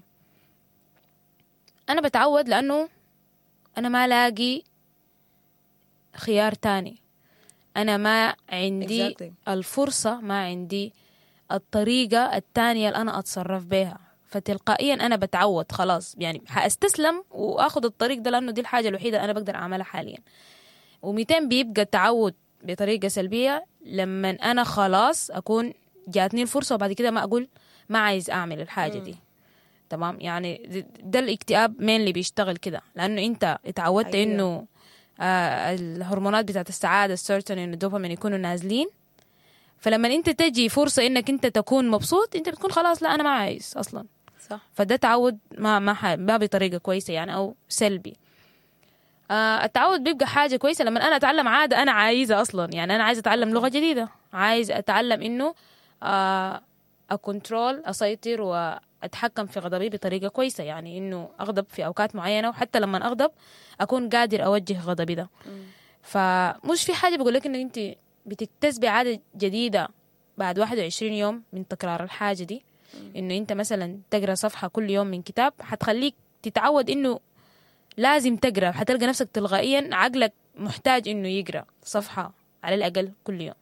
انا بتعود لانه انا ما لاقي خيار تاني انا ما عندي Exactly. الفرصة ما عندي الطريقة التانية اللي أنا أتصرف بيها فتلقائيا أنا بتعود خلاص يعني حأستسلم وأخذ الطريق ده لأنه دي الحاجة الوحيدة أنا بقدر أعملها حاليا و200 بيبقى التعود بطريقة سلبية لما أنا خلاص أكون جاتني الفرصة وبعد كده ما أقول ما عايز أعمل الحاجة دي تمام يعني د- ده الاكتئاب مين اللي بيشتغل كده لأنه أنت اتعودت أيوة. إنه آه الهرمونات بتاعت السعادة السيرتون إنه الدوبامين يكونوا نازلين فلما انت تجي فرصة انك انت تكون مبسوط انت بتكون خلاص لا انا ما عايز اصلا صح فده تعود ما ما ح- ما بطريقة كويسة يعني او سلبي آه التعود بيبقى حاجة كويسة لما انا اتعلم عادة انا عايزة اصلا يعني انا عايزة اتعلم لغة جديدة عايز اتعلم انه آه اكونترول اسيطر واتحكم في غضبي بطريقة كويسة يعني انه اغضب في اوقات معينة وحتى لما اغضب اكون قادر اوجه غضبي ده فمش في حاجة بقول لك انك انت بتكتسبي عادة جديدة بعد 21 يوم من تكرار الحاجة دي انه انت مثلا تقرا صفحة كل يوم من كتاب حتخليك تتعود انه لازم تقرا حتلقى نفسك تلقائيا عقلك محتاج انه يقرا صفحة على الاقل كل يوم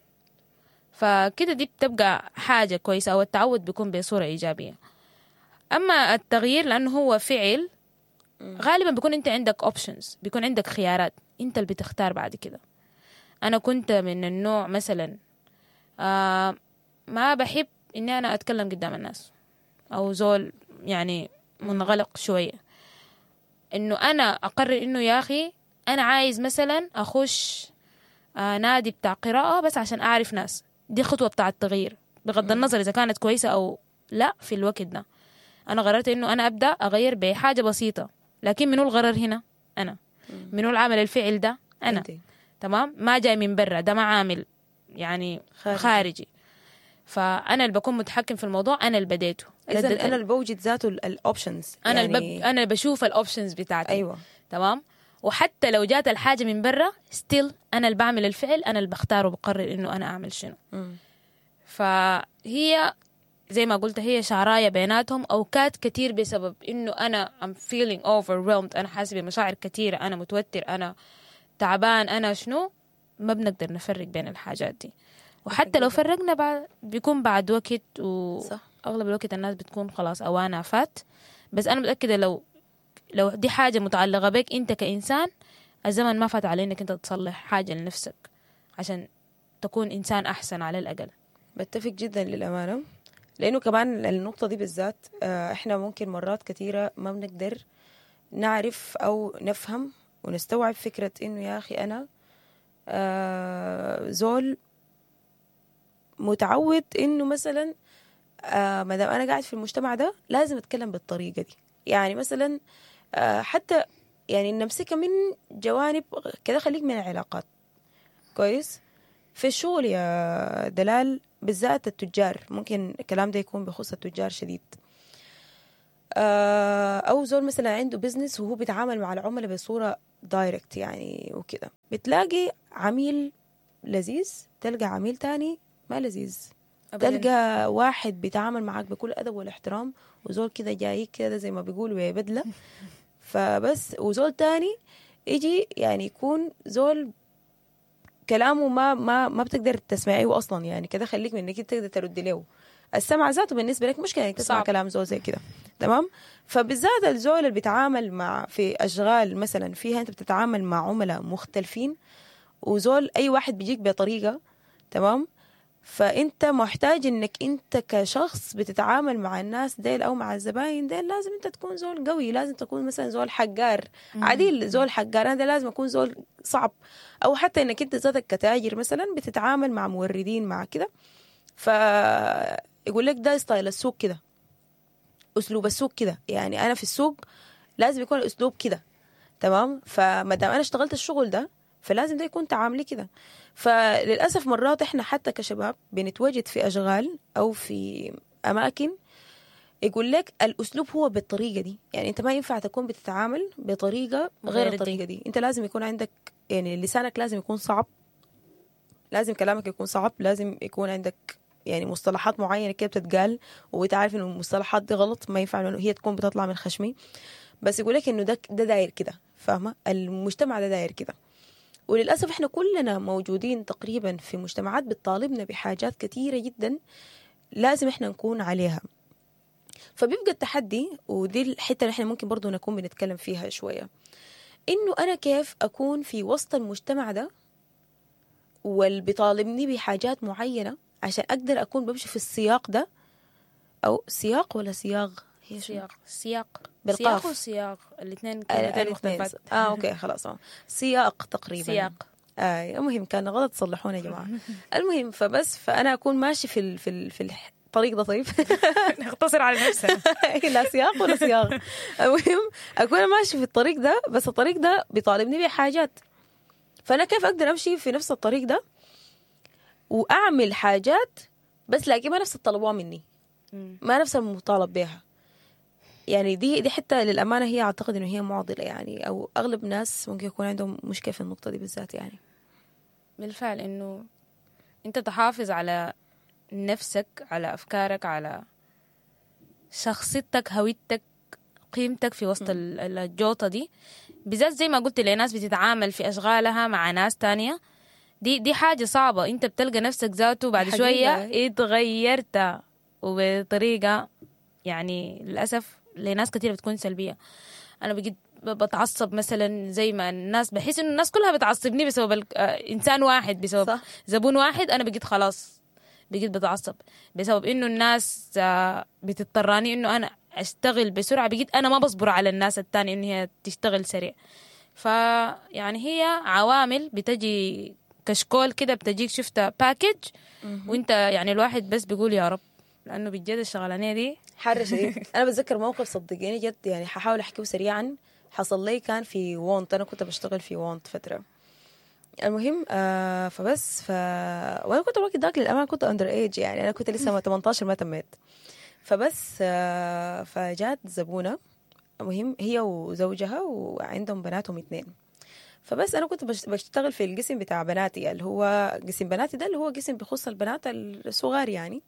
فكده دي بتبقى حاجة كويسة او التعود بيكون بصورة ايجابية اما التغيير لانه هو فعل غالبا بيكون انت عندك اوبشنز بيكون عندك خيارات انت اللي بتختار بعد كده انا كنت من النوع مثلا آه ما بحب اني انا اتكلم قدام الناس او زول يعني منغلق شويه انه انا اقرر انه يا اخي انا عايز مثلا اخش آه نادي بتاع قراءه بس عشان اعرف ناس دي خطوه بتاع التغيير بغض النظر اذا كانت كويسه او لا في الوقت ده انا قررت انه انا ابدا اغير بحاجه بسيطه لكن منو الغرر هنا انا منو العمل الفعل ده انا أنت. تمام ما جاي من برا ده ما عامل يعني خارجي. خارجي, خارجي. فانا اللي بكون متحكم في الموضوع انا اللي بديته اذا ردة انا اللي بوجد ذاته الاوبشنز انا اللي بب... انا اللي بشوف الاوبشنز بتاعتي ايوه تمام وحتى لو جات الحاجه من برا ستيل انا اللي بعمل الفعل انا اللي بختار وبقرر انه انا اعمل شنو مم. فهي زي ما قلت هي شعراية بيناتهم أوقات كتير بسبب إنه أنا I'm feeling overwhelmed أنا حاسة بمشاعر كتيرة أنا متوتر أنا تعبان أنا شنو ما بنقدر نفرق بين الحاجات دي وحتى لو فرقنا بعد بيكون بعد وقت صح. وأغلب الوقت الناس بتكون خلاص أوانها فات بس أنا متأكدة لو لو دي حاجة متعلقة بك أنت كإنسان الزمن ما فات على انك انت تصلح حاجه لنفسك عشان تكون انسان احسن على الاقل بتفق جدا للأمانة لأنه كمان النقطة دي بالذات آه، إحنا ممكن مرات كثيرة ما بنقدر نعرف أو نفهم ونستوعب فكرة إنه يا أخي أنا آه، زول متعود إنه مثلا آه، ما دام أنا قاعد في المجتمع ده لازم أتكلم بالطريقة دي يعني مثلا آه، حتى يعني نمسكها من جوانب كده خليك من العلاقات كويس في الشغل يا دلال بالذات التجار ممكن الكلام ده يكون بخصوص التجار شديد آه، او زول مثلا عنده بزنس وهو بيتعامل مع العملاء بصوره دايركت يعني وكده بتلاقي عميل لذيذ تلقى عميل تاني ما لذيذ تلقى واحد بيتعامل معاك بكل ادب والاحترام وزول كده جايك كده زي ما بيقولوا ببدله فبس وزول تاني يجي يعني يكون زول كلامه ما ما ما بتقدر تسمعيه اصلا يعني كده خليك من انك تقدر ترد له السمع ذاته بالنسبه لك مشكله انك تسمع صعب. كلام زول زي كده تمام فبالذات الزول اللي بيتعامل مع في اشغال مثلا فيها انت بتتعامل مع عملاء مختلفين وزول اي واحد بيجيك بطريقه تمام فانت محتاج انك انت كشخص بتتعامل مع الناس ديل او مع الزباين ديل لازم انت تكون زول قوي لازم تكون مثلا زول حقار عديل زول حقار انا ده لازم اكون زول صعب او حتى انك انت ذاتك كتاجر مثلا بتتعامل مع موردين مع كده فيقول لك ده ستايل السوق كده اسلوب السوق كده يعني انا في السوق لازم يكون الاسلوب كده تمام فما دام انا اشتغلت الشغل ده فلازم ده يكون تعاملي كده فللاسف مرات احنا حتى كشباب بنتواجد في اشغال او في اماكن يقول لك الاسلوب هو بالطريقه دي يعني انت ما ينفع تكون بتتعامل بطريقه غير غير دي. الطريقه دي انت لازم يكون عندك يعني لسانك لازم يكون صعب لازم كلامك يكون صعب لازم يكون عندك يعني مصطلحات معينه كده بتتقال وتعرف انه المصطلحات دي غلط ما ينفع انه هي تكون بتطلع من خشمي بس يقول لك انه ده ده داير كده فاهمه المجتمع ده داير كده وللاسف احنا كلنا موجودين تقريبا في مجتمعات بتطالبنا بحاجات كثيره جدا لازم احنا نكون عليها فبيبقى التحدي ودي الحته اللي احنا ممكن برضو نكون بنتكلم فيها شويه انه انا كيف اكون في وسط المجتمع ده واللي بيطالبني بحاجات معينه عشان اقدر اكون بمشي في السياق ده او سياق ولا صياغ هي شو؟ سياق سياق بالقاف. سياق وسياق الاثنين آه، كلمتين الاثنين. مختلفات اه اوكي خلاص آه. سياق تقريبا سياق آه المهم كان غلط صلحونا يا جماعه المهم فبس فانا اكون ماشي في ال في ال في الطريق ده طيب نختصر على نفسنا لا سياق ولا سياق المهم اكون ماشي في الطريق ده بس الطريق ده بيطالبني بحاجات فانا كيف اقدر امشي في نفس الطريق ده واعمل حاجات بس لاقي ما نفس الطلبوها مني مم. ما نفس المطالب بها يعني دي دي حتى للامانه هي اعتقد انه هي معضله يعني او اغلب الناس ممكن يكون عندهم مشكله في النقطه دي بالذات يعني بالفعل انه انت تحافظ على نفسك على افكارك على شخصيتك هويتك قيمتك في وسط ال- ال- الجوطة دي بالذات زي ما قلت لناس بتتعامل في أشغالها مع ناس تانية دي دي حاجة صعبة انت بتلقى نفسك ذاته بعد حقيقة. شوية اتغيرت وبطريقة يعني للأسف لناس كتير بتكون سلبية أنا بقيت ب- بتعصب مثلا زي ما الناس بحس انه الناس كلها بتعصبني بسبب ال- آه، انسان واحد بسبب صح. زبون واحد انا بقيت خلاص بقيت بتعصب بسبب انه الناس آه، بتضطراني انه انا اشتغل بسرعه بقيت انا ما بصبر على الناس التانية ان هي تشتغل سريع فيعني هي عوامل بتجي كشكول كده بتجيك شفتها باكج وانت يعني الواحد بس بيقول يا رب لانه بجد الشغلانيه دي حر شديد انا بتذكر موقف صدقيني جد يعني ححاول احكيه سريعا حصل لي كان في وونت انا كنت بشتغل في وونت فتره المهم آه فبس ف وانا كنت الوقت ذاك للامانه كنت اندر ايج يعني انا كنت لسه 18 ما تميت فبس آه فجات زبونه المهم هي وزوجها وعندهم بناتهم اثنين فبس انا كنت بش- بشتغل في القسم بتاع بناتي اللي هو قسم بناتي ده اللي هو قسم بيخص البنات الصغار يعني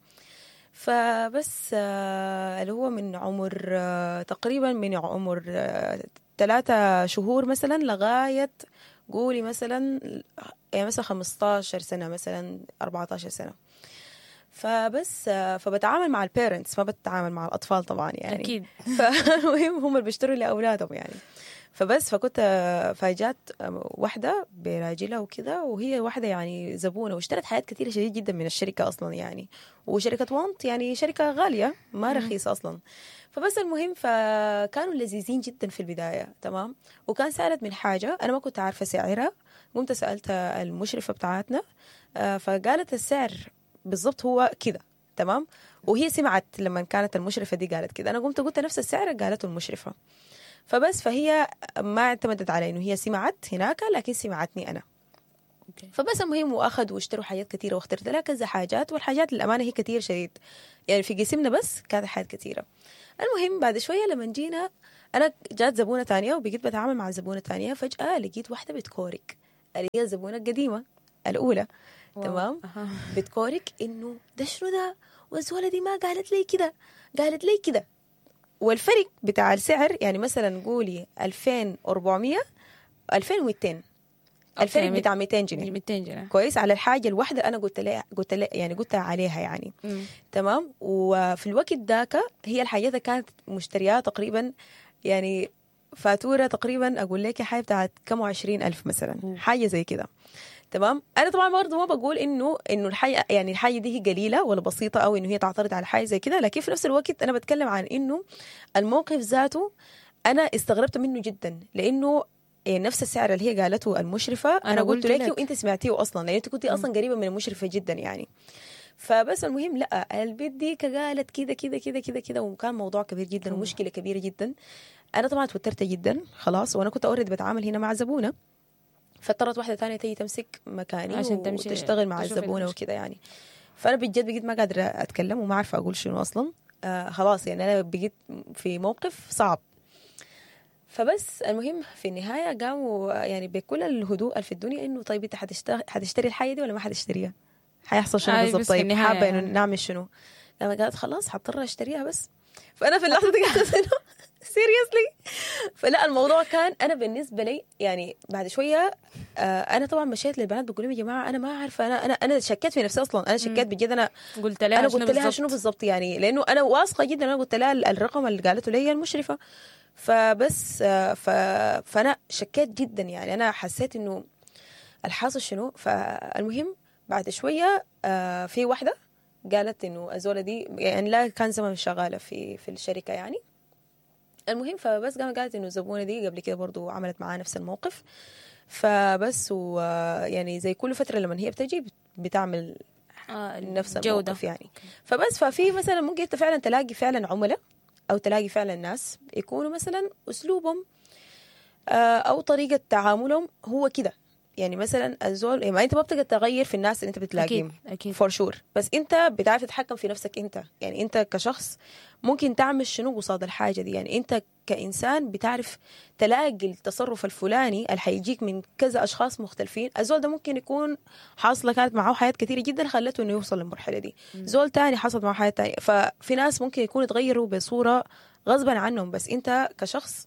فبس آه، اللي هو من عمر آه، تقريبا من عمر آه، ثلاثة شهور مثلا لغاية قولي مثلا يعني مثلا 15 سنة مثلا 14 سنة فبس آه، فبتعامل مع البيرنتس ما بتعامل مع الاطفال طبعا يعني اكيد فالمهم هم اللي بيشتروا لاولادهم يعني فبس فكنت آه، فجات آه، واحدة براجلها وكذا وهي واحدة يعني زبونة واشترت حاجات كثيرة شديد جدا من الشركة أصلا يعني وشركة وانت يعني شركة غالية ما رخيصة أصلا فبس المهم فكانوا لذيذين جدا في البداية تمام وكان سألت من حاجة أنا ما كنت عارفة سعرها قمت سألت المشرفة بتاعتنا آه، فقالت السعر بالضبط هو كذا تمام وهي سمعت لما كانت المشرفة دي قالت كذا أنا قمت قلت نفس السعر قالته المشرفة فبس فهي ما اعتمدت على انه هي سمعت هناك لكن سمعتني انا أوكي. فبس المهم واخذوا واشتروا حاجات كثيره واخترت لها كذا حاجات والحاجات للامانه هي كثير شديد يعني في قسمنا بس كانت حاجات كثيره المهم بعد شويه لما جينا انا جات زبونه تانية وبقيت بتعامل مع زبونه تانية فجاه لقيت واحده بتكورك اللي هي الزبونه القديمه الاولى واو. تمام أها. بتكورك انه ده شنو ده والزوله دي ما قالت لي كده قالت لي كده والفرق بتاع السعر يعني مثلا قولي 2400 2200 الفرق ميت- بتاع 200 جنيه 200 جنيه كويس على الحاجه الواحده انا قلت لها قلت لها يعني قلت عليها يعني مم. تمام وفي الوقت ذاك هي الحاجات كانت مشترياها تقريبا يعني فاتوره تقريبا اقول لك حاجه بتاعت كم وعشرين الف مثلا مم. حاجه زي كده تمام انا طبعا برضه ما بقول انه انه الحاجه يعني الحاجه دي هي قليله ولا بسيطه او انه هي تعترض على حاجه زي كده لكن في نفس الوقت انا بتكلم عن انه الموقف ذاته انا استغربت منه جدا لانه يعني نفس السعر اللي هي قالته المشرفه انا, أنا قلت قلت لك لك. وانت سمعتيه اصلا لان انت كنت اصلا قريبه من المشرفه جدا يعني فبس المهم لا البنت دي قالت كده كده كده كده كده وكان موضوع كبير جدا ومشكله كبيره جدا انا طبعا توترت جدا خلاص وانا كنت اوريدي بتعامل هنا مع زبونه فاضطرت واحده ثانيه تيجي تمسك مكاني عشان تمشي وتشتغل مع تشوف الزبونه المشكلة. وكده يعني فانا بجد بقيت ما قادره اتكلم وما عارفه اقول شنو اصلا آه خلاص يعني انا بقيت في موقف صعب فبس المهم في النهايه قاموا يعني بكل الهدوء اللي في الدنيا انه طيب انت حتشتري حتشتري الحاجه دي ولا ما حتشتريها؟ حيحصل شنو آه، بالضبط بس في طيب النهاية حابه انه يعني. نعمل شنو؟ انا قالت خلاص حضطر اشتريها بس فانا في اللحظه دي قالت انه سيريسلي فلا الموضوع كان انا بالنسبه لي يعني بعد شويه آه انا طبعا مشيت للبنات بقول لهم يا جماعه انا ما عارفه انا انا انا شكيت في نفسي اصلا انا شكيت بجد انا قلت لها انا شنو قلت لها بالضبط؟ شنو بالضبط يعني لانه انا واثقه جدا انا قلت لها الرقم اللي قالته لي هي المشرفه فبس آه، ف... فانا شكيت جدا يعني انا حسيت انه الحاصل شنو فالمهم بعد شويه آه، في واحده قالت انه الزوله دي يعني لا كان زمان شغاله في في الشركه يعني المهم فبس قامت قالت انه الزبونه دي قبل كده برضو عملت معاه نفس الموقف فبس و يعني زي كل فتره لما هي بتجي بت- بتعمل آه نفس الجودة الموقف يعني فبس ففي مثلا ممكن انت فعلا تلاقي فعلا عملاء او تلاقي فعلا ناس يكونوا مثلا اسلوبهم آه، او طريقه تعاملهم هو كده يعني مثلا الزول يعني انت ما بتقدر تغير في الناس اللي انت بتلاقيهم أكيد أكيد فور شور بس انت بتعرف تتحكم في نفسك انت يعني انت كشخص ممكن تعمل شنو قصاد الحاجه دي يعني انت كانسان بتعرف تلاقي التصرف الفلاني اللي حيجيك من كذا اشخاص مختلفين الزول ده ممكن يكون حاصله كانت معه حياه كثيره جدا خلته انه يوصل للمرحله دي زول تاني حصل معه حياه تانية ففي ناس ممكن يكونوا يتغيروا بصوره غصبا عنهم بس انت كشخص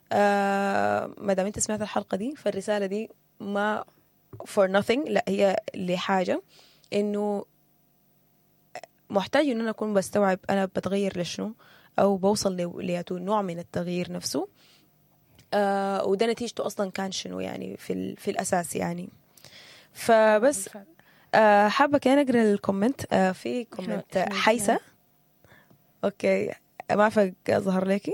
آه ما دام انت سمعت الحلقه دي فالرساله دي ما for nothing لا هي لحاجه انه محتاج ان انا اكون بستوعب انا بتغير لشنو او بوصل ل- لنوع من التغيير نفسه آه وده نتيجته اصلا كان شنو يعني في ال- في الاساس يعني فبس آه حابه كان اقرا الكومنت آه في كومنت إحنا- حيسه اوكي ما اعرفه ظهر لكي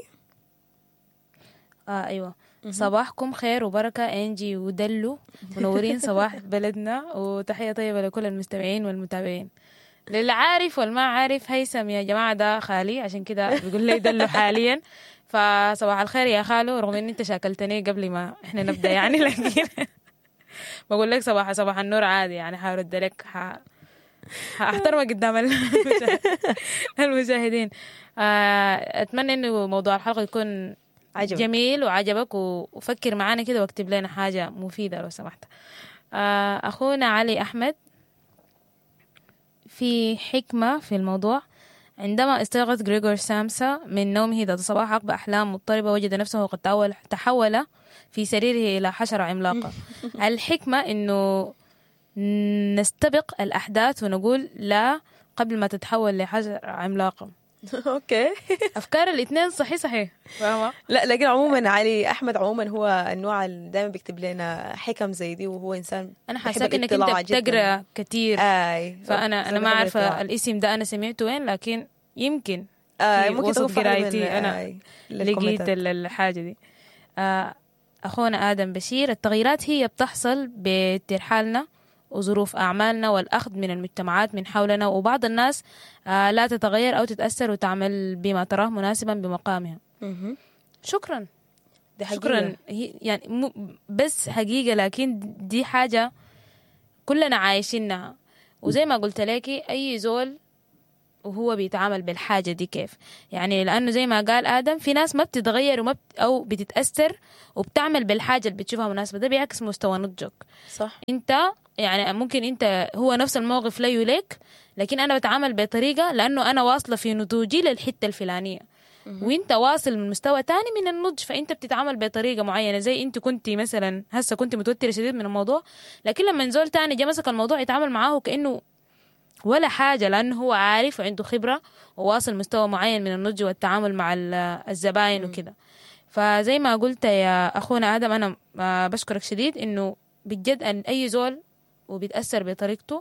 آه أيوة صباحكم خير وبركة أنجي ودلو منورين صباح بلدنا وتحية طيبة لكل المستمعين والمتابعين للي عارف والما عارف هيثم يا جماعة ده خالي عشان كده بيقول لي دلو حاليا فصباح الخير يا خالو رغم ان انت شاكلتني قبل ما احنا نبدا يعني لكن بقول لك صباح صباح النور عادي يعني حارد لك ح... حاحترمك قدام المشا- المشاهدين آه، اتمنى انه موضوع الحلقه يكون عجبك. جميل وعجبك و- وفكر معانا كده واكتب لنا حاجه مفيده لو سمحت آه، اخونا علي احمد في حكمه في الموضوع عندما استيقظ غريغور سامسا من نومه ذات صباح عقب أحلام مضطربة وجد نفسه قد تحول, تحول في سريره إلى حشرة عملاقة الحكمة أنه نستبق الأحداث ونقول لا قبل ما تتحول لحاجة عملاقة اوكي أفكار الاثنين صحيح صحيح فاهمة لا لكن عموما علي احمد عموما هو النوع اللي دائما بيكتب لنا حكم زي دي وهو انسان أنا بحب حاساك إنك الاطلاع أنت جداً. بتقرأ كتير اي فأنا أنا ما فبحب عارفة الاطلاع. الاسم ده أنا سمعته وين لكن يمكن آه في ممكن وسط تكون في واحدة قرايتي من- أنا آي، لقيت للكومنتات. ال- الحاجة دي آه، أخونا آدم بشير التغييرات هي بتحصل بترحالنا وظروف أعمالنا والأخذ من المجتمعات من حولنا وبعض الناس آه، لا تتغير أو تتأثر وتعمل بما تراه مناسبا بمقامها مهم. شكرا دي حقيقة. شكرا هي يعني مو بس حقيقة لكن دي حاجة كلنا عايشينها وزي ما قلت لك أي زول وهو بيتعامل بالحاجة دي كيف يعني لأنه زي ما قال آدم في ناس ما بتتغير وما بت أو بتتأثر وبتعمل بالحاجة اللي بتشوفها مناسبة ده بيعكس مستوى نضجك صح انت يعني ممكن انت هو نفس الموقف لا يليك لكن انا بتعامل بطريقه لانه انا واصله في نضوجي للحته الفلانيه وانت واصل من مستوى تاني من النضج فانت بتتعامل بطريقه معينه زي انت كنت مثلا هسه كنت متوتره شديد من الموضوع لكن لما نزول تاني جا مسك الموضوع يتعامل معاه كانه ولا حاجة لأنه هو عارف وعنده خبرة وواصل مستوى معين من النضج والتعامل مع ال- الزباين وكده فزي ما قلت يا أخونا آدم أنا آه، بشكرك شديد إنه بجد أن أي زول وبيتأثر بطريقته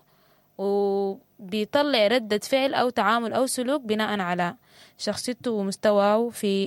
وبيطلع ردة فعل أو تعامل أو سلوك بناء على شخصيته ومستواه في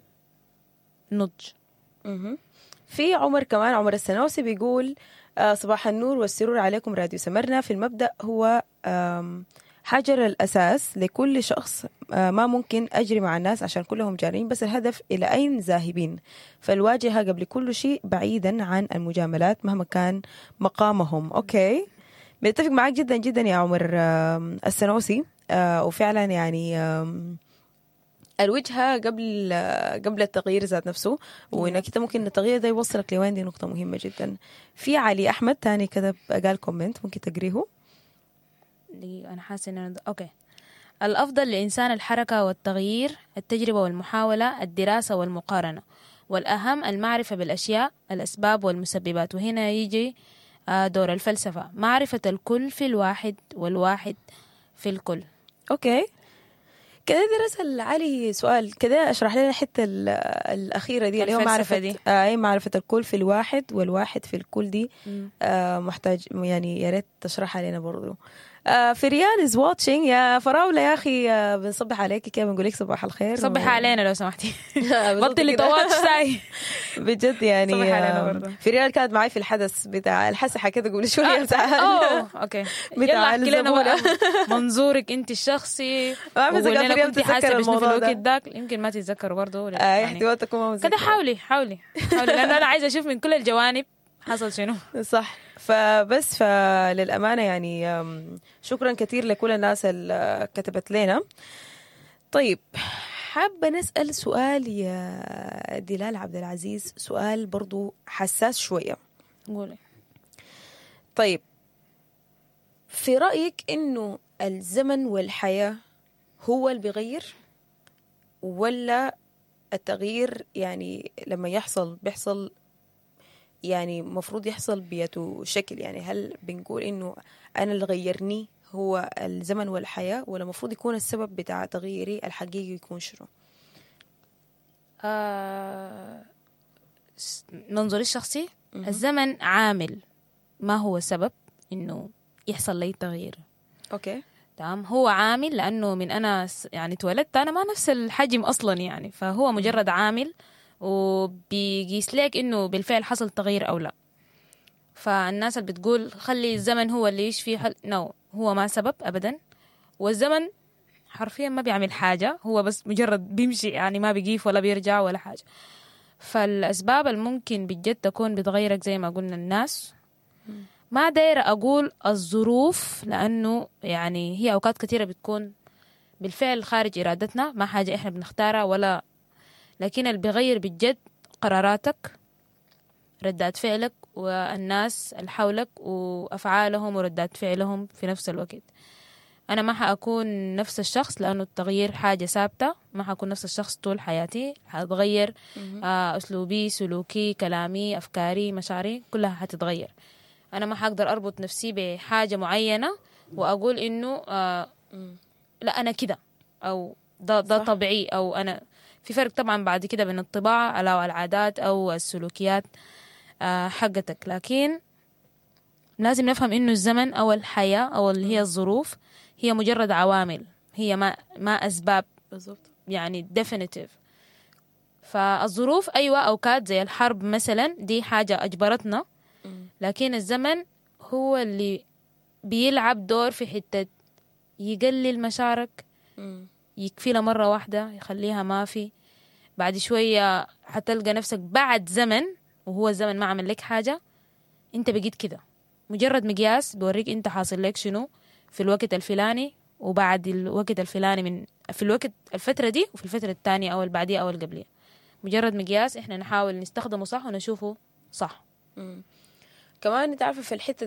النضج مهم. في عمر كمان عمر السنوسي بيقول آه، صباح النور والسرور عليكم راديو سمرنا في المبدأ هو آم، حجر الأساس لكل شخص آه، ما ممكن أجري مع الناس عشان كلهم جارين بس الهدف إلى أين ذاهبين فالواجهة قبل كل شيء بعيدا عن المجاملات مهما كان مقامهم أوكي بتفق معك جدا جدا يا عمر آم، السنوسي آه، وفعلا يعني آم، الوجهة قبل قبل التغيير ذات نفسه وانك انت ممكن التغيير ده يوصلك لوين دي نقطة مهمة جدا في علي احمد تاني كتب قال كومنت ممكن تقريه دقيقة أنا حاسة إن أنا أوكي الأفضل لإنسان الحركة والتغيير التجربة والمحاولة الدراسة والمقارنة والأهم المعرفة بالأشياء الأسباب والمسببات وهنا يجي آه، دور الفلسفة معرفة الكل في الواحد والواحد في الكل اوكي كده درس علي سؤال كده اشرح لنا الحتة ال- الأخيرة دي اللي هو الفلسفة معرفة دي. آه أي معرفة الكل في الواحد والواحد في الكل دي مم. آه محتاج يعني يا ريت تشرحها لنا برضو آه في ريال از واتشينج يا فراولة يا أخي آه بنصبح عليك كيف بنقول لك صباح الخير صبح و- علينا لو سمحتي بالضبط بطلي كده. طواتش ساي بجد يعني صباح علينا آم، برضه. في ريال كانت معي في الحدث بتاع الحسحه كده قبل شويه آه، بتاع اوه اوكي بتاع يلا احكي لنا بقى الزبونة. منظورك انت الشخصي ما بتذكر وقولي لنا فريم كنت تتذكر حاسه بشنو في الموضوع الوقت ده. ذاك يمكن ما تتذكروا برضه آه يعني احتمال تكون ما كده متذكرة. حاولي حاولي حاولي لانه انا عايزه اشوف من كل الجوانب حصل شنو صح فبس فللامانه يعني آم، شكرا كثير لكل الناس اللي كتبت لنا طيب حابه نسال سؤال يا دلال عبد العزيز سؤال برضو حساس شويه قولي طيب في رأيك إنه الزمن والحياة هو اللي بيغير ولا التغيير يعني لما يحصل بيحصل يعني مفروض يحصل بيته شكل يعني هل بنقول إنه أنا اللي غيرني هو الزمن والحياة ولا المفروض يكون السبب بتاع تغييري الحقيقي يكون شنو؟ آه س- منظوري الشخصي الزمن عامل ما هو سبب انه يحصل لي تغيير أوكي تمام هو عامل لانه من انا س- يعني اتولدت انا ما نفس الحجم اصلا يعني فهو مجرد عامل وبيقيس لك انه بالفعل حصل تغيير او لا فالناس اللي بتقول خلي الزمن هو اللي يشفي هل... نو هو ما سبب ابدا والزمن حرفيا ما بيعمل حاجة هو بس مجرد بيمشي يعني ما بيقيف ولا بيرجع ولا حاجة فالأسباب الممكن بجد تكون بتغيرك زي ما قلنا الناس ما دايرة أقول الظروف لأنه يعني هي أوقات كثيرة بتكون بالفعل خارج إرادتنا ما حاجة إحنا بنختارها ولا لكن اللي بيغير بجد قراراتك ردات فعلك والناس اللي حولك وأفعالهم وردات فعلهم في نفس الوقت أنا ما حأكون نفس الشخص لأنه التغيير حاجة ثابتة ما حأكون نفس الشخص طول حياتي حأتغير آه أسلوبي سلوكي كلامي أفكاري مشاعري كلها حتتغير أنا ما حقدر أربط نفسي بحاجة معينة وأقول إنه آه لا انا كده او ده ده صح. طبيعي او انا في فرق طبعا بعد كده بين الطباع او العادات او السلوكيات آه، حقتك لكن لازم نفهم انه الزمن او الحياه او اللي هي الظروف هي مجرد عوامل هي ما ما اسباب بالضبط يعني definitive فالظروف أيوة أوقات زي الحرب مثلا دي حاجة أجبرتنا لكن الزمن هو اللي بيلعب دور في حتة يقلل مشاعرك يكفي مرة واحدة يخليها ما في بعد شوية حتلقى نفسك بعد زمن وهو الزمن ما عمل لك حاجة انت بقيت كده مجرد مقياس بوريك انت حاصل لك شنو في الوقت الفلاني وبعد الوقت الفلاني من في الوقت الفترة دي وفي الفترة الثانية أو اللي بعديها أو اللي قبليها مجرد مقياس احنا نحاول نستخدمه صح ونشوفه صح كمان انت عارفه في الحته